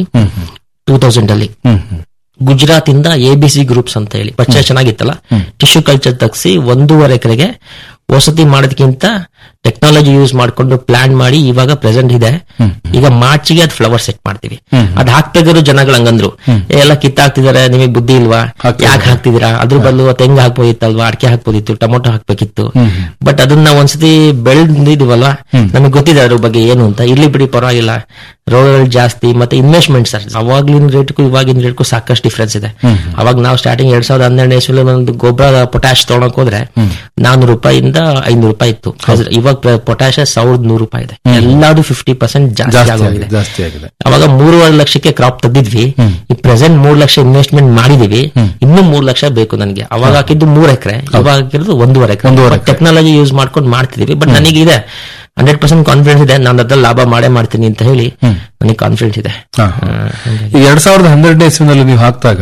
two thousand ಅಲ್ಲಿ ಹ್ಮ್ ಹ್ಮ್ ಗುಜರಾತ್ ಇಂದ ಎ ಬಿ ಸಿ ಗ್ರೂಪ್ಸ್ ಅಂತ ಹೇಳಿ ಪರಿಚಯ ಚೆನ್ನಾಗಿತ್ತಲ್ಲ ಟಿಶ್ಯೂ ಕಲ್ಚರ್ ತಗ್ಸಿ ಒಂದೂವರೆ ಎಕರೆಗೆ ವಸತಿ ಮಾಡೋದಕ್ಕಿಂತ ಟೆಕ್ನಾಲಜಿ ಯೂಸ್ ಮಾಡ್ಕೊಂಡು ಪ್ಲಾನ್ ಮಾಡಿ ಇವಾಗ ಪ್ರೆಸೆಂಟ್ ಇದೆ ಈಗ ಮಾರ್ಚ್ಗೆ ಅದು ಫ್ಲವರ್ ಸೆಟ್ ಮಾಡ್ತೀವಿ ಅದ್ ಹಾಕ್ಬೇಕಾದ್ರು ಜನಗಳು ಹಂಗಂದ್ರು "ಏ, ಎಲ್ಲ ಕಿತ್ತಾಕ್ತಿದಾರೆ ನಿಮಗೆ ಬುದ್ಧಿ ಇಲ್ವಾ ಯಾಕೆ ಹಾಕ್ತಿದ್ದೀರಾ ಅದ್ರ ಬದಲು ತೆಂಗು ಹಾಕ್ಬೋದಿತ್ತಲ್ವಾ ಅಡಿಕೆ ಹಾಕ್ಬೋದಿತ್ತು ಟೊಮೊಟೊ ಹಾಕ್ಬೇಕಿತ್ತು ಬಟ್ ಅದನ್ನ ಒಂದ್ಸತಿ ಬೆಳೆದಿದೀವಲ್ವಾ ನಮಗೆ ಗೊತ್ತಿದೆ ಅದ್ರ ಬಗ್ಗೆ ಏನು ಅಂತ ಇರ್ಲಿ ಬಿಡಿ ಪರವಾಗಿಲ್ಲ ರೋಗಗಳು ಜಾಸ್ತಿ ಮತ್ತೆ ಇನ್ವೆಸ್ಟ್ಮೆಂಟ್ ಸರ್ ಅವಾಗ್ಲಿನ ರೇಟ್ಗೂ ಇವಾಗಿನ ರೇಟ್ಗೂ ಸಾಕಷ್ಟು ಡಿಫ್ರೆನ್ಸ್ ಇದೆ ಅವಾಗ ನಾವು ಸ್ಟಾರ್ಟಿಂಗ್ ಎರಡ್ ಸಾವಿರದ ಹನ್ನೆರಡನೇ ಇಸ್ವಿಲಿ ಒಂದು ಗೊಬ್ಬರ ಪೊಟ್ಯಾಶ್ ತಗೊಳಕ್ ಹೋದ್ರೆ ನಾನೂರು ರೂಪಾಯಿಂದ ಐನೂರು ರೂಪಾಯಿ ಇತ್ತು ಆದ್ರೆ ಇವಾಗ ಪೊಟ್ಯಾಶ್ ಸಾವಿರದ ನೂರು ರೂಪಾಯಿ ಇದೆ ಎಲ್ಲಾದು ಫಿಫ್ಟಿ ಪರ್ಸೆಂಟ್ ಜಾಸ್ತಿ ಜಾಸ್ತಿ ಆಗೋಗಿದೆ ಆಗಿದೆ ಜಾಸ್ತಿ ಆಗಿದೆ ಅವಾಗ ಮೂರುವರೆ ಲಕ್ಷಕ್ಕೆ ಕ್ರಾಪ್ ತೆಗ್ದಿದ್ವಿ ಈ ಪ್ರೆಸೆಂಟ್ ಮೂರ್ ಲಕ್ಷ ಇನ್ವೆಸ್ಟ್ಮೆಂಟ್ ಮಾಡಿದೀವಿ ಇನ್ನು ಮೂರ್ ಲಕ್ಷ ಬೇಕು ನನಗೆ ಅವಾಗ ಹಾಕಿದ್ದು ಮೂರ್ ಎಕರೆ ಇವಾಗ ಹಾಕಿರೋದು ಒಂದೂವರೆ ಎಕರೆ ಟೆಕ್ನಾಲಜಿ ಯೂಸ್ ಮಾಡ್ಕೊಂಡು ಮಾಡ್ತಿದೀವಿ ಬಟ್ ನನಗೆ ಇದೆ ಹಂಡ್ರೆಡ್ ಪರ್ಸೆಂಟ್ ಕಾನ್ಫಿಡೆನ್ಸ್ ಇದೆ ನಾನು ಅದ್ರಲ್ಲಿ ಲಾಭ ಮಾಡೇ ಮಾಡ್ತೀನಿ ಅಂತ ಹೇಳಿ ನನಗೆ ಕಾನ್ಫಿಡೆನ್ಸ್ ಇದೆ ಹಾ, ಹಾ. ಈ ಎರಡ್ ಸಾವಿರದ ಹನ್ನೆರಡನೇ ಇಸ್ವಿನಲ್ಲಿ ನೀವು ಹಾಕ್ದಾಗ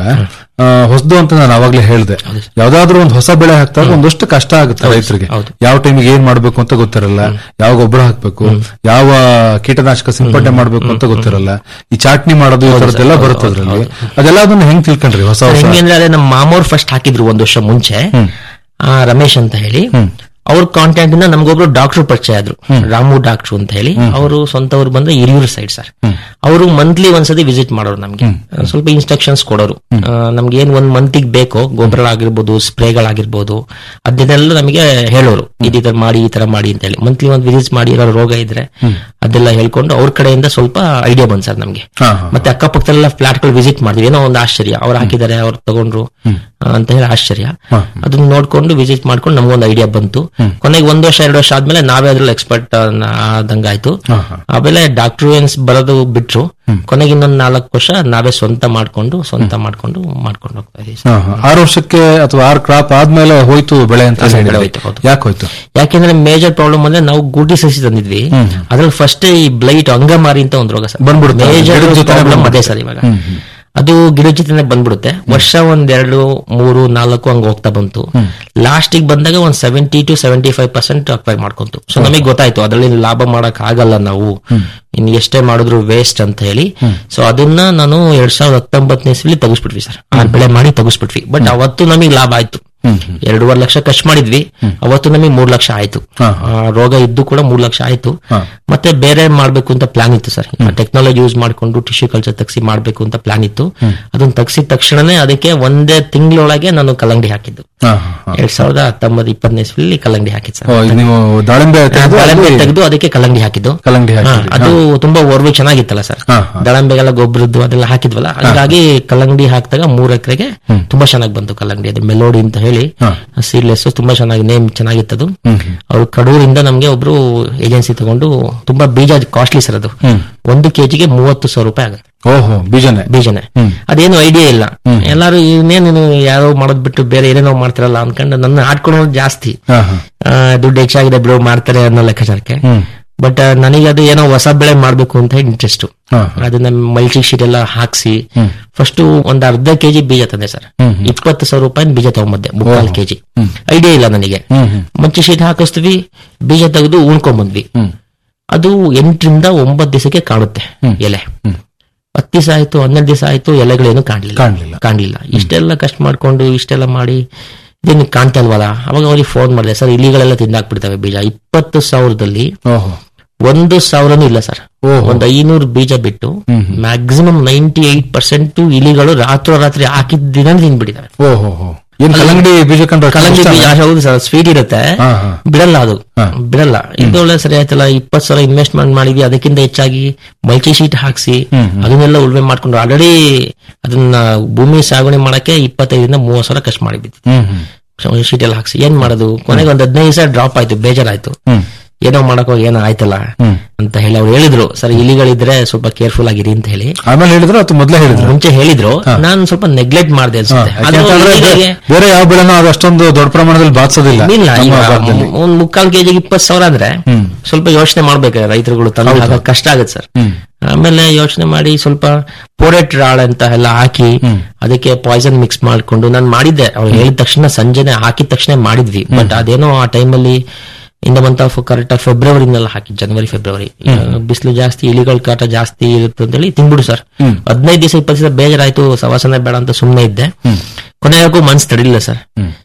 ಹೊಸದು ಅಂತ ನಾನು ಅವಾಗ್ಲೇ ಹೇಳಿದೆ ಯಾವ್ದಾದ್ರು ಒಂದು ಹೊಸ ಬೆಳೆ ಹಾಕ್ದಾಗ ಒಂದಷ್ಟು ಕಷ್ಟ ಆಗುತ್ತೆ ರೈತರಿಗೆ ಯಾವ ಟೈಮಿಗೆ ಏನ್ ಮಾಡ್ಬೇಕು ಅಂತ ಗೊತ್ತಿರಲ್ಲ ಯಾವ ಗೊಬ್ಬರ ಹಾಕ್ಬೇಕು ಯಾವ ಕೀಟನಾಶಕ ಸಿಂಪಡಣೆ ಮಾಡ್ಬೇಕು ಅಂತ ಗೊತ್ತಿರಲ್ಲ ಈ ಚಾಟ್ನಿ ಮಾಡೋದು ಈ ತರದ್ದೆಲ್ಲ ಬರುತ್ತೆ ಅದ್ರಲ್ಲಿ ಅದೆಲ್ಲ ಅದನ್ನ ಹೆಂಗ್ ತಿಳ್ಕೊಂಡ್ರಿ ಹೊಸ ಹೊಸ ಹೆಂಗೆ ಅಂದ್ರೆ ಅದೇ ನಮ್ಮ ಮಾಮೋರ್ ಫಸ್ಟ್ ಹಾಕಿದ್ರು ಒಂದ್ ವರ್ಷ ಮುಂಚೆ ಆ, ರಮೇಶ್ ಅಂತ ಹೇಳಿ ಅವ್ರ ಕಾಂಟ್ಯಾಕ್ಟ್ ಇಂದ ನಮ್ಗೊಬ್ರು ಡಾಕ್ಟರ್ ಪರಿಚಯ ಆದ್ರು ರಾಮು ಡಾಕ್ಟರ್ ಅಂತ ಹೇಳಿ ಅವರು ಸ್ವಂತ ಅವ್ರು ಬಂದ್ರೆ ಹಿರಿಯೂರು ಸೈಡ್ ಸರ್ ಅವರು ಮಂತ್ಲಿ ಒಂದ್ಸತಿ ವಿಸಿಟ್ ಮಾಡೋರು ನಮ್ಗೆ ಆ, ಸ್ವಲ್ಪ ಇನ್ಸ್ಟ್ರಕ್ಷನ್ಸ್ ಕೊಡೋರು ಆ, ನಮ್ಗೆ ಏನ್ ಒಂದ್ ಮಂತಿಗೆ ಬೇಕೋ ಗೊಬ್ಬರಗಳಾಗಿರ್ಬೋದು ಸ್ಪ್ರೇಗಳಾಗಿರ್ಬೋದು ಅದನ್ನೆಲ್ಲ ನಮಗೆ ಹೇಳೋರು ಇದು ಈ ತರ ಮಾಡಿ ಈ ತರ ಮಾಡಿ ಅಂತ ಹೇಳಿ ಮಂತ್ಲಿ ಒಂದ್ ವಿಸಿಟ್ ಮಾಡಿ ಇರೋ ರೋಗ ಇದ್ರೆ ಅದೆಲ್ಲ ಹೇಳ್ಕೊಂಡು ಅವ್ರ ಕಡೆಯಿಂದ ಸ್ವಲ್ಪ ಐಡಿಯಾ ಬಂದ್ ಸರ್ ನಮ್ಗೆ ಹಾ, ಹಾ. ಮತ್ತೆ ಅಕ್ಕಪಕ್ಕದಲ್ಲ ಫ್ಲಾಟ್ ಗಳು ವಿಸಿಟ್ ಮಾಡಿದ್ವಿ ಏನೋ ಒಂದು ಆಶ್ಚರ್ಯ ಅವ್ರು ಹಾಕಿದ್ದಾರೆ ಅವ್ರು ತಗೊಂಡ್ರು ಆ, ಅಂತ ಹೇಳಿ ಆಶ್ಚರ್ಯ ಅದನ್ನ ನೋಡ್ಕೊಂಡು ವಿಸಿಟ್ ಮಾಡ್ಕೊಂಡು ನಮ್ಗೊಂದು ಐಡಿಯಾ ಬಂತು ಕೊನೆಗೆ ಒಂದ್ ವರ್ಷ ಎರಡು ವರ್ಷ ಆದ್ಮೇಲೆ ನಾವೇ ಅದ್ರಲ್ಲಿ ಎಕ್ಸ್ಪರ್ಟ್ ಆದಂಗಾಯ್ತು ಆಮೇಲೆ ಡಾಕ್ಟರ್ ಏನ್ಸ್ ಬರೋದು ಬಿಟ್ರು ಕೊನೆಗೆ ಇನ್ನೊಂದ್ ನಾಲ್ಕು ವರ್ಷ ನಾವೇ ಸ್ವಂತ ಮಾಡ್ಕೊಂಡು ಸ್ವಂತ ಮಾಡ್ಕೊಂಡು ಮಾಡ್ಕೊಂಡು ಹೋಗ್ತಾ ಇದೀವಿ ಹಾ, ಹಾ. ಆರು ವರ್ಷಕ್ಕೆ ಅಥವಾ ಆರು ಕ್ರಾಪ್ ಆದ್ಮೇಲೆ ಹೋಯ್ತು ಬೆಳೆ ಅಂತ ಬೆಳೆ ಹೇಳಿದ್ರಿ. ಹೋಯ್ತು, ಹೌದು. ಯಾಕೆ ಹೋಯ್ತು ಯಾಕೆಂದ್ರೆ ಮೇಜರ್ ಪ್ರಾಬ್ಲಮ್ ಅಂದ್ರೆ ನಾವು ಗುಡ್ಡಿ ಸಸಿ ತಂದಿದ್ವಿ ಅದ್ರಲ್ಲಿ ಫಸ್ಟ್ ಈ ಬ್ಲೈಟ್ ಅಂಗಮಾರಿ ಅಂತ ಒಂದು ರೋಗ ಸರ್ ಬಂದ್ಬಿಡುತ್ತೆ. ಮೇಜರ್ ಗಿಡದ ಜೊತೆನೆ ಪ್ರಾಬ್ಲಮ್ ಅದೇ ಬಂದ್ಬಿಡುತ್ತೆ. ಸರ್ ಇವಾಗ ಅದು ಗಿಡದ ಜೊತೆನೆ ಬಂದ್ಬಿಡುತ್ತೆ ವರ್ಷ ಒಂದೆರಡು ಮೂರು ನಾಲ್ಕು ಹಂಗ ಹೋಗ್ತಾ ಬಂತು ಲಾಸ್ಟಿಗೆ ಬಂದಾಗ ಒಂದ್ seventy to seventy five percent acquire ಮಾಡ್ಕೊಂತು ಸೊ ನಮಗೆ ಗೊತ್ತಾಯ್ತು ಅದರಲ್ಲಿ ಲಾಭ ಮಾಡಕ್ ಆಗಲ್ಲ ನಾವು ಇನ್ ಎಷ್ಟೇ ಮಾಡಿದ್ರು ವೇಸ್ಟ್ ಅಂತ ಹೇಳಿ ಸೊ ಅದನ್ನ ನಾನು ಎರಡ್ ಸಾವಿರದ ಹತ್ತೊಂಬತ್ತನೇ ಇಸ್ವಿಲಿ ತೆಗಿಸ್ಬಿಟ್ವಿ ಸರ್ ಆರ್ ಬೆಳೆ ಮಾಡಿ ತೆಗಿಸ್ಬಿಟ್ವಿ ಬಟ್ ಅವತ್ತು ನಮಗೆ ಲಾಭ ಆಯ್ತು ಎರಡೂವರೆ ಲಕ್ಷ ಖರ್ಚು ಮಾಡಿದ್ವಿ ಅವತ್ತು ನಮಗೆ ಮೂರ್ ಲಕ್ಷ ಆಯ್ತು ಆ, ರೋಗ ಇದ್ದು ಕೂಡ ಮೂರ್ ಲಕ್ಷ ಆಯ್ತು ಮತ್ತೆ ಬೇರೆ ಮಾಡ್ಬೇಕು ಅಂತ ಪ್ಲಾನ್ ಇತ್ತು ಸರ್ ಟೆಕ್ನಾಲಜಿ ಯೂಸ್ ಮಾಡ್ಕೊಂಡು ಟಿಶ್ಯೂ ಕಲ್ಚರ್ ತಗ್ಸಿ ಮಾಡ್ಬೇಕು ಅಂತ ಪ್ಲಾನ್ ಇತ್ತು ಅದನ್ನ ತಗ್ಸಿದ ತಕ್ಷಣನೇ ಅದಕ್ಕೆ ಒಂದೇ ತಿಂಗಳೊಳಗೆ ನಾನು ಕಲ್ಲಂಗಡಿ ಹಾಕಿದ್ದು ಹಾ, ಹಾ, ಹಾ. ಎರಡ್ ಸಾವಿರದ ಹತ್ತೊಂಬತ್ತು ಇಪ್ಪತ್ತನೇ ಇಸ್ವಿಲಿ ಕಲ್ಲಂಗಡಿ ಹಾಕಿದ್ದು ಸರ್ ಓ, ಈಗ ನೀವು ದಾಳಿಂಬೆ ತೆಗೆದು ದಾಳಿಂಬೆ ಅಲ್ಲಿ ತೆಗೆದು ಅದಕ್ಕೆ ಕಲ್ಲಂಗಡಿ ಹಾಕಿದ್ದು ಕಲ್ಲಂಗಡಿ ಹಾ, ಹಾಕಿದ್ರಿ. ಅದು ತುಂಬಾ ಓರ್ವೆ ಚೆನ್ನಾಗಿತ್ತಲ್ಲ ಸರ್ ಹಾ, ದಾಳಿಂಬೆಗೆಲ್ಲ ಗೊಬ್ಬರದ್ದು ಅದೆಲ್ಲ ಹಾಕಿದ್ವಲ್ಲ ಹಾಗಾಗಿ ಕಲ್ಲಂಗಡಿ ಹಾಕಿದಾಗ ಮೂರ್ ಎಕರೆಗೆ ತುಂಬಾ ಚೆನ್ನಾಗಿ ಬಂತು ಕಲ್ಲಂಗಡಿ ಅದು ಮೆಲೋಡಿ ಅಂತ ಹೇಳಿ ಸೀಡ್ಲೆಸ್ ತುಂಬಾ ಚೆನ್ನಾಗಿ ನೇಮ್ ಚೆನ್ನಾಗಿತ್ತದು ಅವ್ರು ಕಡೂರಿಂದ ನಮ್ಗೆ ಒಬ್ರು ಏಜೆನ್ಸಿ ತಗೊಂಡು ತುಂಬಾ ಬೀಜ ಕಾಸ್ಟ್ಲಿ ಸರ್ ಅದು ಒಂದು ಕೆಜಿಗೆ ಮೂವತ್ತು ಸಾವಿರ ರೂಪಾಯಿ ಆಗುತ್ತೆ ಓಹೋ ಬೀಜನೆ ಬೀಜನೆ ಅದೇನು ಐಡಿಯಾ ಇಲ್ಲ ಎಲ್ಲಾರು ಇನ್ನೇನು ಯಾರೋ ಮಾಡೋದ್ ಬಿಟ್ಟು ಬೇರೆ ಏನೇನೋ ಮಾಡ್ತಾರಲ್ಲ ಅನ್ಕೊಂಡು ನನ್ನ ಆಡ್ಕೊಳ್ಳೋದು ಜಾಸ್ತಿ ಹಾ, ಹಾ. ಆ, ದುಡ್ಡು ಹೆಚ್ಚಾಗಿದೆ ಬಿಡು ಮಾಡ್ತಾರೆ ಅನ್ನೋ ಲೆಕ್ಕಾಚಾರಕ್ಕೆ ಬಟ್ ನನಗೆ ಅದು ಏನೋ ಹೊಸ ಬೆಳೆ ಮಾಡ್ಬೇಕು ಅಂತ ಇಂಟ್ರೆಸ್ಟ್ ಹಾ, ಅದನ್ನ ಮಲ್ಚಿ ಶೀಟ್ ಎಲ್ಲ ಹಾಕ್ಸಿ ಫಸ್ಟ್ ಒಂದ್ ಅರ್ಧ ಕೆಜಿ ಬೀಜ ತಂದೆ ಸರ್ ಇಪ್ಪತ್ತು ಸಾವಿರ ರೂಪಾಯಿ ಬೀಜ ತಗೊಂಬಂದೆ ಮುಕ್ಕಾಲ್ ಕೆಜಿ ಐಡಿಯಾ ಇಲ್ಲ ನನಗೆ ಮಲ್ಚಿ ಶೀಟ್ ಹಾಕಿಸ್ತೀವಿ ಬೀಜ ತೆಗೆದು ಉಣ್ಕೊಂಬಂದ್ವಿ ಅದು ಎಂಟರಿಂದ ಒಂಬತ್ತು ದಿವಸಕ್ಕೆ ಕಾಣುತ್ತೆ ಎಲೆ ಹತ್ತು ದಿವಸ ಆಯ್ತು ಹನ್ನೆರಡು ದಿವಸ ಆಯ್ತು ಎಲೆಗಳೇನು ಕಾಣ್ಲಿಲ್ಲ ಕಾಣ್ಲಿಲ್ಲ. ಕಾಣ್ಲಿಲ್ಲ ಇಷ್ಟೆಲ್ಲ ಕಷ್ಟ ಮಾಡ್ಕೊಂಡು ಇಷ್ಟೆಲ್ಲ ಮಾಡಿ ಇದೇನು ಕಾಣ್ತಾ ಇಲ್ವಲ್ಲ ಅವಾಗ ಅವ್ರಿಗೆ ಫೋನ್ ಮಾಡಿದೆ ಸರ್ ಇಲಿಗಳೆಲ್ಲ ತಿಂದಾಕ್ಬಿಡ್ತವೆ ಬೀಜ ಇಪ್ಪತ್ತು ಸಾವಿರದಲ್ಲಿ ಓಹೋ ಒಂದು ಸಾವಿರನೂ ಇಲ್ಲ ಸರ್ ಒಂದ್ ಐನೂರು ಬೀಜ ಬಿಟ್ಟು ಮ್ಯಾಕ್ಸಿಮಮ್ ನೈಂಟಿ ಏಟ್ ಪರ್ಸೆಂಟ್ ಇಲಿಗಳು ರಾತ್ರೋರಾತ್ರಿ ಹಾಕಿದ ದಿನ ತಿಂದ್ಬಿಟ್ಟಿದಾವೆ ಓಹೋ ಹೋ. ಏನ್ ಕಲ್ಲಂಗಡಿ ಬೀಜ ಕಂಡ್ರೆ ಅಷ್ಟು ಕಲ್ಲಂಗಡಿ ಇಷ್ಟನಾ? ಬೀಜ ಹೌದು ಸರ್ ಸ್ವೀಟ್ ಇರುತ್ತೆ ಹಾ, ಹಾ. ಬಿಡಲ್ಲ ಅದು ಹಾ. ಬಿಡಲ್ಲ ಇದು ಒಳ್ಳೆ ಸರಿ ಆಯ್ತಲ್ಲ ಇಪ್ಪತ್ತು ಸಾವಿರ ಇನ್ವೆಸ್ಟ್ಮೆಂಟ್ ಮಾಡಿದ್ವಿ ಅದಕ್ಕಿಂತ ಹೆಚ್ಚಾಗಿ ಮಲ್ಚಿ ಶೀಟ್ ಹಾಕ್ಸಿ ಅದನ್ನೆಲ್ಲ ಉಳ್ಮೆ ಮಾಡ್ಕೊಂಡು ಆಲ್ರೆಡಿ ಅದನ್ನ ಭೂಮಿ ಸಾಗುವಳಿ ಮಾಡಕ್ಕೆ ಇಪ್ಪತ್ತೈದರಿಂದ ಮೂವತ್ತು ಸಾವಿರ ಖರ್ಚು ಮಾಡಿದ್ವಿ ಹ್ಮ್ ಹ್ಮ್ ಶೀಟ್ ಎಲ್ಲ ಹಾಕ್ಸಿ ಏನ್ ಮಾಡೋದು ಕೊನೆಗೆ ಒಂದ್ ಹದಿನೈದು ದಿವಸ ಡ್ರಾಪ್ ಆಯ್ತು ಬೇಜಾರಾಯ್ತು ಏನೋ ಮಾಡಕ್ಕೋ ಏನೋ ಆಯ್ತಲ್ಲ ಅಂತ ಹೇಳಿ ಅವ್ರು ಹೇಳಿದ್ರು ಸರ್ ಇಲಿಗಳಿದ್ರೆ ಸ್ವಲ್ಪ ಕೇರ್ಫುಲ್ ಆಗಿರಿ ಅಂತ ಹೇಳಿ ಆಮೇಲೆ ಹೇಳಿದ್ರು ಅಥವಾ ಮೊದ್ಲೇ ಹೇಳಿದ್ರು ಮುಂಚೆ ಹೇಳಿದ್ರು ನಾನು ಸ್ವಲ್ಪ ನೆಗ್ಲೆಕ್ಟ್ ಮಾಡಿದೆ ಅನ್ಸುತ್ತೆ ಅದು ಯಾಕಂತಂದ್ರೆ ಇಲಿಗಳಿಗೆ- ಬೇರೆ ಯಾವ ಬೆಳೆನೂ ಅದು ಅಷ್ಟೊಂದು ದೊಡ್ಡ ಪ್ರಮಾಣದಲ್ಲಿ ಬಾಧಿಸೋದಿಲ್ಲ ಇಲ್ಲ ನಮ್ಮ ಈಗ ಭಾಗದಲ್ಲಿ. ಒಂದ್ ಮುಕ್ಕಾಲ್ ಕೆಜಿಗೆ ಇಪ್ಪತ್ತು ಸಾವಿರ ಅಂದ್ರೆ ಸ್ವಲ್ಪ ಯೋಚನೆ ಮಾಡ್ಬೇಕು ರೈತರುಗಳು ತಂದು ಹಾಕಕ್ ಕಷ್ಟ ಆಗುತ್ತೆ ಸರ್ ಆಮೇಲೆ ಯೋಚನೆ ಮಾಡಿ ಸ್ವಲ್ಪ ಪೋರೆಟ್ ರಾಳ್ ಅಂತ ಎಲ್ಲ ಹಾಕಿ ಅದಕ್ಕೆ ಪಾಯ್ಸನ್ ಮಿಕ್ಸ್ ಮಾಡ್ಕೊಂಡು ನಾನು ಮಾಡಿದ್ದೆ ಅವ್ರು ಹೇಳಿದ ತಕ್ಷಣ ಸಂಜೆನೆ ಹಾಕಿದ ತಕ್ಷಣ ಮಾಡಿದ್ವಿ ಬಟ್ ಅದೇನೋ ಆ ಟೈಮಲ್ಲಿ in the month of correct ಆಗಿ ಫೆಬ್ರವರಿನೆಲ್ಲ ಹಾಕಿ ಜನವರಿ ಫೆಬ್ರವರಿ ಬಿಸಿಲು ಜಾಸ್ತಿ ಇಲಿಗಳ ಕಾಟ ಜಾಸ್ತಿ ಇರುತ್ತೆ ಅಂತ ಹೇಳಿ ತಿಂದ್ಬಿಡು ಸರ್ ಹದಿನೈದು ದಿವಸ ಇಪ್ಪತ್ತು ದಿವಸ ಬೇಜಾರಾಯ್ತು ಸವಾಸನೆ ಬೇಡ ಅಂತ ಸುಮ್ಮನೆ ಇದ್ದೆ ಕೊನೆಗೂ ಮನ್ಸ್ ತಡಿಲಿಲ್ಲ ಸರ್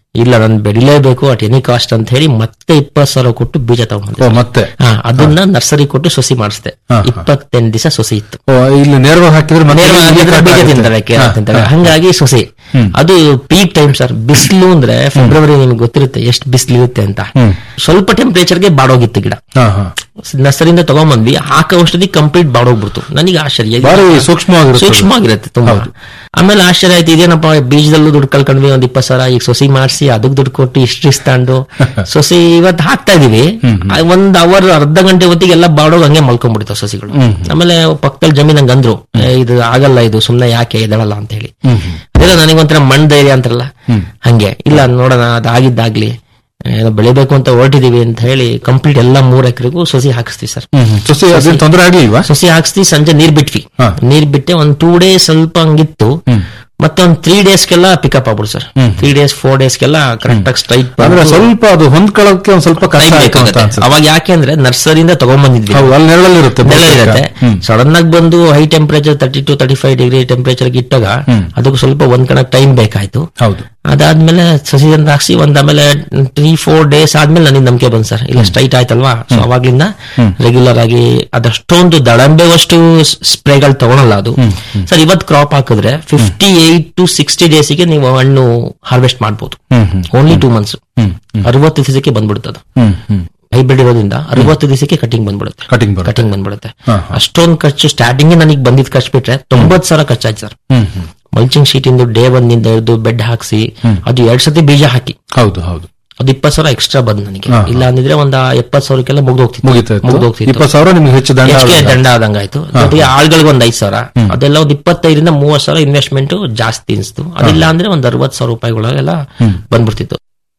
ಇಲ್ಲ ನಾನು ಬೆಳಿಲೇಬೇಕು ಅಟ್ ಎನಿ ಕಾಸ್ಟ್ ಅಂತ ಹೇಳಿ ಮತ್ತೆ ಇಪ್ಪತ್ತು ಸಾವಿರ ಕೊಟ್ಟು ಬೀಜ ತಗೊಂಡ್ಬಂದೆ ಓ, ಮತ್ತೆ ಹಾ ಅದನ್ನ ನರ್ಸರಿ ಕೊಟ್ಟು ಸೊಸಿ ಮಾಡಿಸಿದೆ ಹಾ, ಹಾ. ಇಪ್ಪತ್ತೆಂಟು ದಿವಸ ಸೊಸಿ ಇತ್ತು ಓ, ಇಲ್ಲಿ ನೇರವಾಗಿ ಹಾಕಿದ್ರೆ ಮತ್ತೆ ನೇರವಾಗಿ ಇಲ್ಲಿ ಹಾಕಿದ್ರೆ ಬೀಜ ಆಗುತ್ತೆ. ತಿಂತಾರೆ ಕೇರ ಹಾ, ತಿಂತಾರೆ ಹಾ. ಹಂಗಾಗಿ ಸೊಸಿ ಅದು ಪೀಕ್ ಟೈಮ್ ಸರ್ ಬಿಸಿಲು ಅಂದ್ರೆ ಫೆಬ್ರವರಿ ನಿಮ್ಗೆ ಗೊತ್ತಿರುತ್ತೆ ಎಷ್ಟು ಬಿಸಿಲು ಇರುತ್ತೆ ಅಂತ ಹ್ಮ್. ಸ್ವಲ್ಪ ಟೆಂಪರೇಚರ್ಗೆ ಬಾಡೋಗಿತ್ತು ಗಿಡ ಹಾ, ಹಾ. ನರ್ಸರಿಯಿಂದ ತಗೊಂಡ್ಬಂದ್ವಿ ಹಾಕೋ ಔಷಧಿ ಕಂಪ್ಲೀಟ್ ಬಾಡೋಗ್ಬಿಡ್ತು ನನಗೆ ಆಶ್ಚರ್ಯ ಬಾರಿ ಸೂಕ್ಷ್ಮವಾಗಿರುತ್ತೆ ಅದು. ಸೂಕ್ಷ್ಮವಾಗಿರುತ್ತೆ ತುಂಬಾ ಹೌದು. ಆಮೇಲೆ ಆಶ್ಚರ್ಯ ಆಯ್ತು ಇದೇನಪ್ಪ ಬೀಜದಲ್ಲೂ ದುಡ್ಡು ಕಳ್ಕೊಂಡ್ವಿ ಒಂದ್ ಇಪ್ಪತ್ತು ಸಾವಿರ ಈಗ ಸೊಸಿ ಮಾಡಿಸಿ ಅದಕ್ಕೆ ದುಡ್ಡು ಕೊಟ್ಟು ಇಷ್ಟು ರಿಸ್ಕ್ ತಗೊಂಡು ಸೊಸಿ ಇವತ್ತು ಹಾಕ್ತಾ ಇದೀವಿ ಆ ಒಂದ್ ಅವರ್ ಅರ್ಧ ಗಂಟೆ ಹೊತ್ತಿಗೆ ಎಲ್ಲ ಬಾಡೋಗ್ ಹಂಗೆ ಮಲ್ಕೊಂಡ್ಬಿಡ್ತಾವ ಸೊಸಿಗಳು ಹ್ಮ್. ಆಮೇಲೆ ಪಕ್ಕದಲ್ಲಿ ಜಮೀನ್ ಹಂಗ್ ಅಂದ್ರು ಏ, ಇದು ಆಗಲ್ಲ ಇದು ಸುಮ್ನೆ ಯಾಕೆ ಇದಾವಲ್ಲ ಅಂತ ಹೇಳಿ ಹ್ಮ್. ಅದೇ ನನಗೊಂಥರ ಮಣ್ ಧೈರ್ಯ ಅಂತಾರಲ್ಲ ಹಂಗೆ ಇಲ್ಲ ನೋಡೋಣ ಅದಾಗಿದ್ದಾಗ್ಲಿ ಏನೋ ಬೆಳಿಬೇಕು ಅಂತ ಹೊರಟಿದೀವಿ ಅಂತ ಹೇಳಿ ಕಂಪ್ಲೀಟ್ ಎಲ್ಲ ಮೂರ್ ಎಕರೆಗೂ ಸೊಸಿ ಹಾಕಿಸ್ತೀವಿ ಸರ್ ಹ್ಮ್, ಹ್ಮ್. ಸೊಸಿ ಅದೇನ್ ತೊಂದ್ರೆ ಆಗ್ಲಿಲ್ವಾ ಸೊಸಿ ಹಾಕ್ಸ್ತೀವಿ ಸಂಜೆ ನೀರ್ ಬಿಟ್ವಿ ಹಾ. ನೀರ್ ಬಿಟ್ಟೆ ಒಂದ್ ಟೂ ಡೇಸ್ ಸ್ವಲ್ಪ ಹಂಗಿತ್ತು ಹ್ಮ್. ಮತ್ತೆ ಒಂದ್ ತ್ರೀ ಡೇಸ್ಗೆಲ್ಲ ಪಿಕಪ್ ಆಗ್ಬಿಡು sir hmm. Three days four ಡೇಸ್ಗೆಲ್ಲ ಕರೆಕ್ಟ್ ಆಗಿ ಸ್ಟ್ರೈಟ್ ಅಂದ್ರೆ ಸ್ವಲ್ಪ ಅದು ಹೊಂದ್ಕೊಳ್ಳೋಕೆ ಒಂದ್ ಸ್ವಲ್ಪ ಕಷ್ಟ ಆಯ್ತು ಅಂತ ಅನ್ಸುತ್ತೆ ಅವಾಗ ಯಾಕೆ ಅಂದ್ರೆ ನರ್ಸರಿಯಿಂದ ತಗೊಂಡ್ಬಂದಿದ್ವಿ ಹೌದು ಅಲ್ಲಿ ನೆರಳಲ್ಲಿರುತ್ತೆ ನೆಲ ಬಹುತೇಕ. ಇರುತ್ತೆ ಹ್ಮ್. ಸಡನ್ ಆಗಿ ಬಂದು high temperature thirty two thirty five degree temperature ಇಟ್ಟಾಗ ಹ್ಮ್. ಅದಕ್ಕೂ ಸ್ವಲ್ಪ ಒಂದ್ ಕಣ ಟೈಮ್ ಬೇಕಾಯ್ತು ಹೌದು ಅದಾದ್ಮೇಲೆ ಸಸಿದಿಂದ ಹಾಕ್ಸಿ ಒಂದ್ ಆಮೇಲೆ ತ್ರೀ ಫೋರ್ ಡೇಸ್ ಆದ್ಮೇಲೆ ನನಗೆ ನಂಬಿಕೆ ಬಂದ್ ಸರ್ ಇಲ್ಲ ಸ್ಟ್ರೈಟ್ ಆಯ್ತಲ್ವಾ ಸೊ ಅವಾಗ್ಲಿಂದ ರೆಗ್ಯುಲರ್ ಆಗಿ ಅದಷ್ಟೊಂದು ದಡಂಬೆವಷ್ಟು ಸ್ಪ್ರೇಗಳು ತಗೊಳಲ್ಲ ಅದು ಸರ್ ಇವತ್ ಕ್ರಾಪ್ ಹಾಕಿದ್ರೆ ಫಿಫ್ಟಿ ಏಟ್ ಟು ಸಿಕ್ಸ್ಟಿ ಡೇಸಿಗೆ ನೀವು ಹಣ್ಣು ಹಾರ್ವೆಸ್ಟ್ ಮಾಡ್ಬೋದು hmm hmm only two months hmm hmm ಅರವತ್ತು ದಿವಸಕ್ಕೆ ಬಂದ್ಬಿಡುತ್ತೆ ಅದು ಹ್ಮ್ ಹ್ಮ್ ಹೈಬ್ರಿಡ್ ಇರೋದ್ರಿಂದ ಅರವತ್ತು ದಿವಸಕ್ಕೆ ಕಟಿಂಗ್ ಬಂದ್ಬಿಡುತ್ತೆ ಕಟಿಂಗ್ ಬರುತ್ತೆ ಕಟಿಂಗ್ ಬಂದ್ಬಿಡುತ್ತೆ ಹಾ, ಹಾ. ಅಷ್ಟೊಂದು ಖರ್ಚು ಸ್ಟಾರ್ಟಿಂಗ್ ನನಗೆ ಬಂದಿದ್ ಖರ್ಚು ಬಿಟ್ರೆ ತೊಂಬತ್ ಸಾವಿರ ಖರ್ಚಾಯ್ತು sir hmm hmm mulching sheet ಇಂದ ಡೇ ಒಂದಿಂದ ಹಿಡಿದು ಬೆಡ್ ಹಾಕ್ಸಿ ಅದು ಎರಡ್ ಸತಿ ಬೀಜ ಹಾಕಿ ಹೌದು ಹೌದು ಅದು ಇಪ್ಪತ್ತು ಸಾವಿರ ಎಕ್ಸ್ಟ್ರಾ ಬಂದ್ ನನಗೆ ಹಾ, ಹಾ. ಇಲ್ಲ ಅಂದಿದ್ರೆ ಒಂದ್ ಎಪ್ಪತ್ ಸಾವಿರಕ್ಕೆಲ್ಲ ಮುಗ್ದು ಮುಗಿತಾ ಇತ್ತು. ಮುಗ್ದು ಹೋಗ್ತಿತ್ತು ಇಪ್ಪತ್ತು ಸಾವಿರ ನಿಮ್ಗೆ ಹೆಚ್ಚು ದಂಡ ಹೆಚ್ಚಿಗೆ ಆದಂಗೆ ದಂಡ ಆದಂಗಾಯ್ತು ಜೊತೆಗೆ ಆಳ್ಗಳಿಗೆ ಒಂದ್ ಐದ್ ಸಾವಿರ ಅದೆಲ್ಲ ಒಂದ್ ಇಪ್ಪತ್ತೈದರಿಂದ ಮೂವತ್ ಸಾವಿರ ಇನ್ವೆಸ್ಟ್ಮೆಂಟ್ ಜಾಸ್ತಿ ಅನಿಸ್ತು ಅದಿಲ್ಲ ಅಂದ್ರೆ ಒಂದ್ ಅರವತ್ ಸಾವಿರ ರೂಪಾಯಿಗಳಾಗೆಲ್ಲ ಬಂದ್ಬಿಡ್ತಿತ್ತು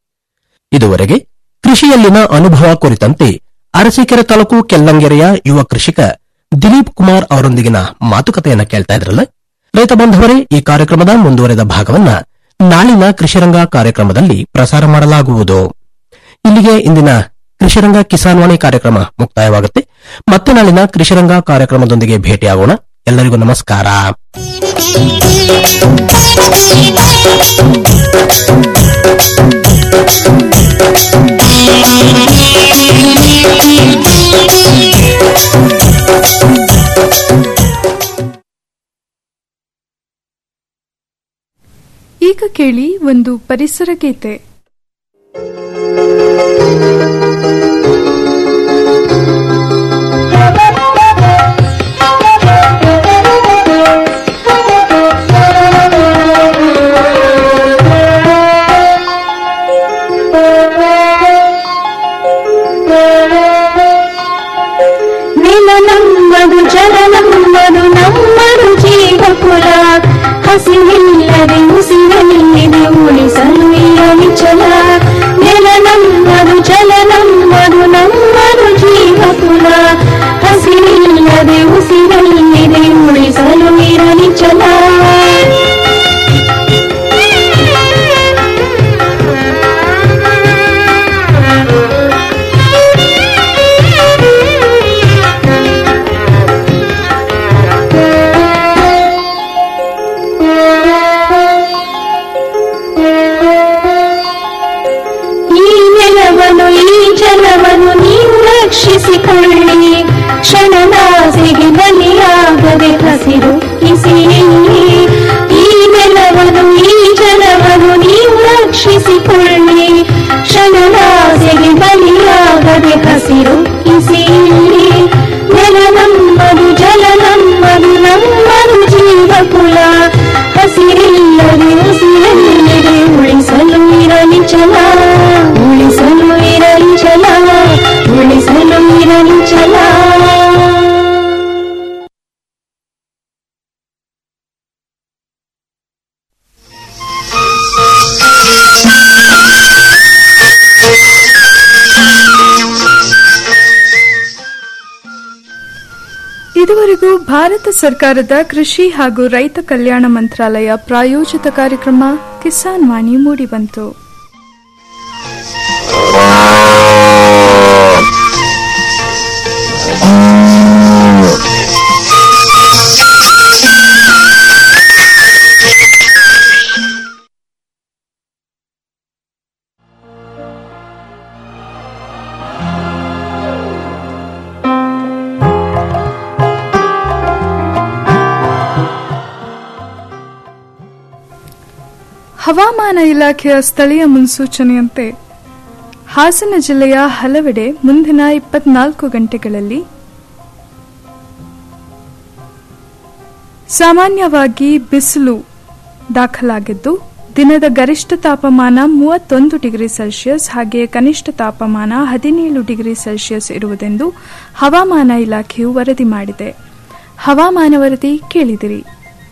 ಇದುವರೆಗೆ ಕೃಷಿಯಲ್ಲಿನ ಅನುಭವ ಕುರಿತಂತೆ ಅರಸೀಕೆರೆ ತಾಲೂಕು ಕೆಲ್ಲಂಗೆರೆಯ ಯುವ ಕೃಷಿಕ ದಿಲೀಪ್ ಕುಮಾರ್ ಅವರೊಂದಿಗಿನ ಮಾತುಕತೆಯನ್ನ ಕೇಳ್ತಾ ಇದ್ರಲ್ಲ ರೈತ ಬಾಂಧವರೇ ಈ ಕಾರ್ಯಕ್ರಮದ ಮುಂದುವರೆದ ಭಾಗವನ್ನ ನಾಳಿನ ಕೃಷಿರಂಗ ಕಾರ್ಯಕ್ರಮದಲ್ಲಿ ಪ್ರಸಾರ ಮಾಡಲಾಗುವುದು ಇಲ್ಲಿಗೆ ಇಂದಿನ ಕೃಷಿರಂಗ ಕಿಸಾನ್ ವಾಣಿ ಕಾರ್ಯಕ್ರಮ ಮುಕ್ತಾಯವಾಗುತ್ತೆ ಮತ್ತೆ ನಾಳಿನ ಕೃಷಿರಂಗ ಕಾರ್ಯಕ್ರಮದೊಂದಿಗೆ ಭೇಟಿಯಾಗೋಣ ಎಲ್ಲರಿಗೂ ನಮಸ್ಕಾರ ಈಗ ಕೇಳಿ ಒಂದು ಪರಿಸರ ಗೀತೆ ನೆಲ ನಮ್ಮದು ಜಲ ನಮ್ಮದು ನಮ್ಮದು ಜೀವಕುಲ ಹಸಿವಿಲ್ಲದೆ ಉಸಿರಲ್ಲಿದೆ ಉಳಿಸಲು ಇರಲಿ ಛಲ ನೆಲ ನಮ್ಮದು ಜಲ ನಮ್ಮದು ನಮ್ಮದು ಜೀವಕುಲ ಹಸಿವಿಲ್ಲದೆ ಉಸಿರಲ್ಲಿದೆ ಉಳಿಸಲು ಇರಲಿ ಛಲ ಈ ನೆಲವನ್ನು ಈ ಜಲವನ್ನು ನೀವು ರಕ್ಷಿಸಿಕೊಳ್ಳಿ ಕ್ಷಣದಾಸೆಗೆ ಬಲಿಯಾಗದೆ ಹಸಿರು ಕಿಸಿರಿ ಈ ನೆಲವನ್ನು ಈ ಜಲವನ್ನು ನೀವು ರಕ್ಷಿಸಿಕೊಳ್ಳಿ ಕ್ಷಣದಾಸೆಗೆ ಬಲಿಯಾಗದೆ ಹಸಿರು ಕಿಸಿರಿ ನೆಲ ನಮ್ಮದು ಜಲ ನಮ್ಮದು ನಮ್ಮದು ಜೀವಕುಲ ಹಸಿರಿಲ್ಲದೆ ಉಸಿರಲ್ಲಿದೆ ಉಳಿಸಲು ಇರಲಿ ಛಲ ಉಳಿಸಲು ಇರಲಿ ಛಲ ಉಳಿಸಲು ಇರಲಿ ಛಲ ಇದುವರೆಗೂ ಭಾರತ ಸರ್ಕಾರದ ಕೃಷಿ ಹಾಗೂ ರೈತ ಕಲ್ಯಾಣ ಮಂತ್ರಾಲಯ ಪ್ರಾಯೋಜಿತ ಕಾರ್ಯಕ್ರಮ ಕಿಸಾನ್ ವಾಣಿ ಮೂಡಿಬಂತು ಹವಾಮಾನ ಇಲಾಖೆಯ ಸ್ಥಳೀಯ ಮುನ್ಸೂಚನೆಯಂತೆ ಹಾಸನ ಜಿಲ್ಲೆಯ ಹಲವೆಡೆ ಮುಂದಿನ ಇಪ್ಪತ್ನಾಲ್ಕು ಗಂಟೆಗಳಲ್ಲಿ ಸಾಮಾನ್ಯವಾಗಿ ಬಿಸಿಲು ದಾಖಲಾಗಿದ್ದು ದಿನದ ಗರಿಷ್ಠ ತಾಪಮಾನ ಮೂವತ್ತೊಂದು ಡಿಗ್ರಿ ಸೆಲ್ಸಿಯಸ್ ಹಾಗೆಯೇ ಕನಿಷ್ಠ ತಾಪಮಾನ ಹದಿನೇಳು ಡಿಗ್ರಿ ಸೆಲ್ಸಿಯಸ್ ಇರುವುದೆಂದು ಹವಾಮಾನ ಇಲಾಖೆಯು ವರದಿ ಮಾಡಿದೆ ಹವಾಮಾನ ವರದಿ ಕೇಳಿದಿರಿ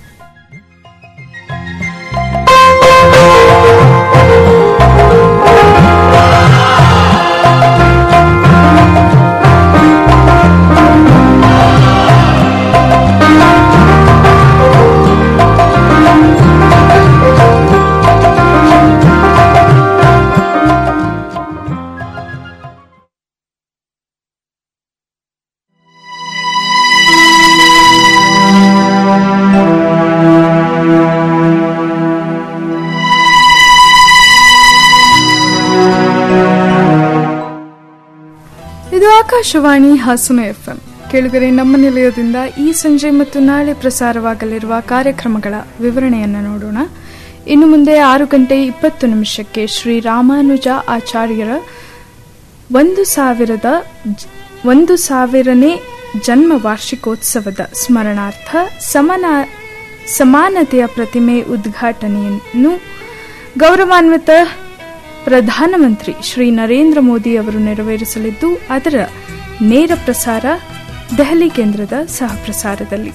ಇದು ಆಕಾಶವಾಣಿ ಹಾಸನ ಎಫ್ಎಂ ಕೇಳುಗರೆ ನಮ್ಮ ನಿಲಯದಿಂದ ಈ ಸಂಜೆ ಮತ್ತು ನಾಳೆ ಪ್ರಸಾರವಾಗಲಿರುವ ಕಾರ್ಯಕ್ರಮಗಳ ವಿವರಣೆಯನ್ನು ನೋಡೋಣ ಇನ್ನು ಮುಂದೆ ಆರು ಗಂಟೆ ಇಪ್ಪತ್ತು ನಿಮಿಷಕ್ಕೆ ಶ್ರೀ ರಾಮಾನುಜ ಆಚಾರ್ಯರ ಒಂದು ಸಾವಿರದ ಜ- ಒಂದು ಸಾವಿರನೇ ಜನ್ಮ ವಾರ್ಷಿಕೋತ್ಸವದ ಸ್ಮರಣಾರ್ಥ ಸಮನ ಸಮಾನತೆಯ ಪ್ರತಿಮೆ ಉದ್ಘಾಟನೆಯನ್ನು ಗೌರವಾನ್ವಿತ ಪ್ರಧಾನಮಂತ್ರಿ ಶ್ರೀ ನರೇಂದ್ರ ಮೋದಿ ಅವರು ನೆರವೇರಿಸಲಿದ್ದು ಅದರ ನೇರ ಪ್ರಸಾರ ದೆಹಲಿ ಕೇಂದ್ರದ ಸಹ ಪ್ರಸಾರದಲ್ಲಿ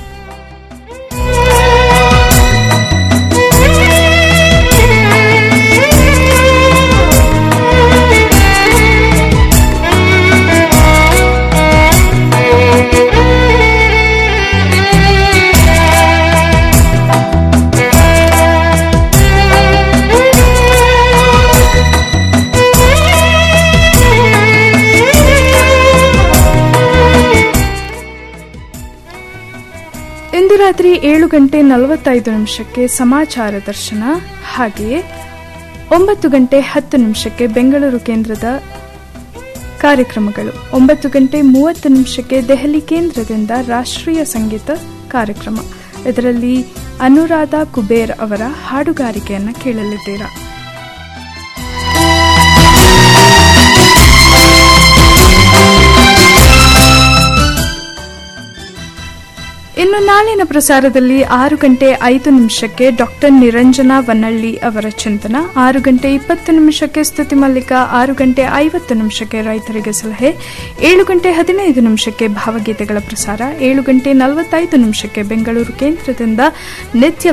ಇಂದು ರಾತ್ರಿ ಏಳು ಗಂಟೆ ನಲವತ್ತೈದು ನಿಮಿಷಕ್ಕೆ ಸಮಾಚಾರ ದರ್ಶನ ಹಾಗೆಯೇ ಒಂಬತ್ತು ಗಂಟೆ ಹತ್ತು ನಿಮಿಷಕ್ಕೆ ಬೆಂಗಳೂರು ಕೇಂದ್ರದ ಕಾರ್ಯಕ್ರಮಗಳು ಒಂಬತ್ತು ಗಂಟೆ ಮೂವತ್ತು ನಿಮಿಷಕ್ಕೆ ದೆಹಲಿ ಕೇಂದ್ರದಿಂದ ರಾಷ್ಟ್ರೀಯ ಸಂಗೀತ ಕಾರ್ಯಕ್ರಮ ಇದರಲ್ಲಿ ಅನುರಾಧ ಕುಬೇರ್ ಅವರ ಹಾಡುಗಾರಿಕೆಯನ್ನು ಕೇಳಲಿದ್ದೀರಾ ಇನ್ನು ನಾಳಿನ ಪ್ರಸಾರದಲ್ಲಿ ಆರು ಗಂಟೆ ಐದು ನಿಮಿಷಕ್ಕೆ ಡಾಕ್ಟರ್ ನಿರಂಜನಾ ವನ್ನಳ್ಳಿ ಅವರ ಚಿಂತನ ಆರು ಗಂಟೆ ಇಪ್ಪತ್ತು ನಿಮಿಷಕ್ಕೆ ಸ್ತುತಿ ಮಲ್ಲಿಕ ಆರು ಗಂಟೆ ಐವತ್ತು ನಿಮಿಷಕ್ಕೆ ರೈತರಿಗೆ ಸಲಹೆ ಏಳು ಗಂಟೆ ಹದಿನೈದು ನಿಮಿಷಕ್ಕೆ ಭಾವಗೀತೆಗಳ ಪ್ರಸಾರ ಏಳು ಗಂಟೆ ನಲವತ್ತೈದು ನಿಮಿಷಕ್ಕೆ ಬೆಂಗಳೂರು ಕೇಂದ್ರದಿಂದ ನಿತ್ಯ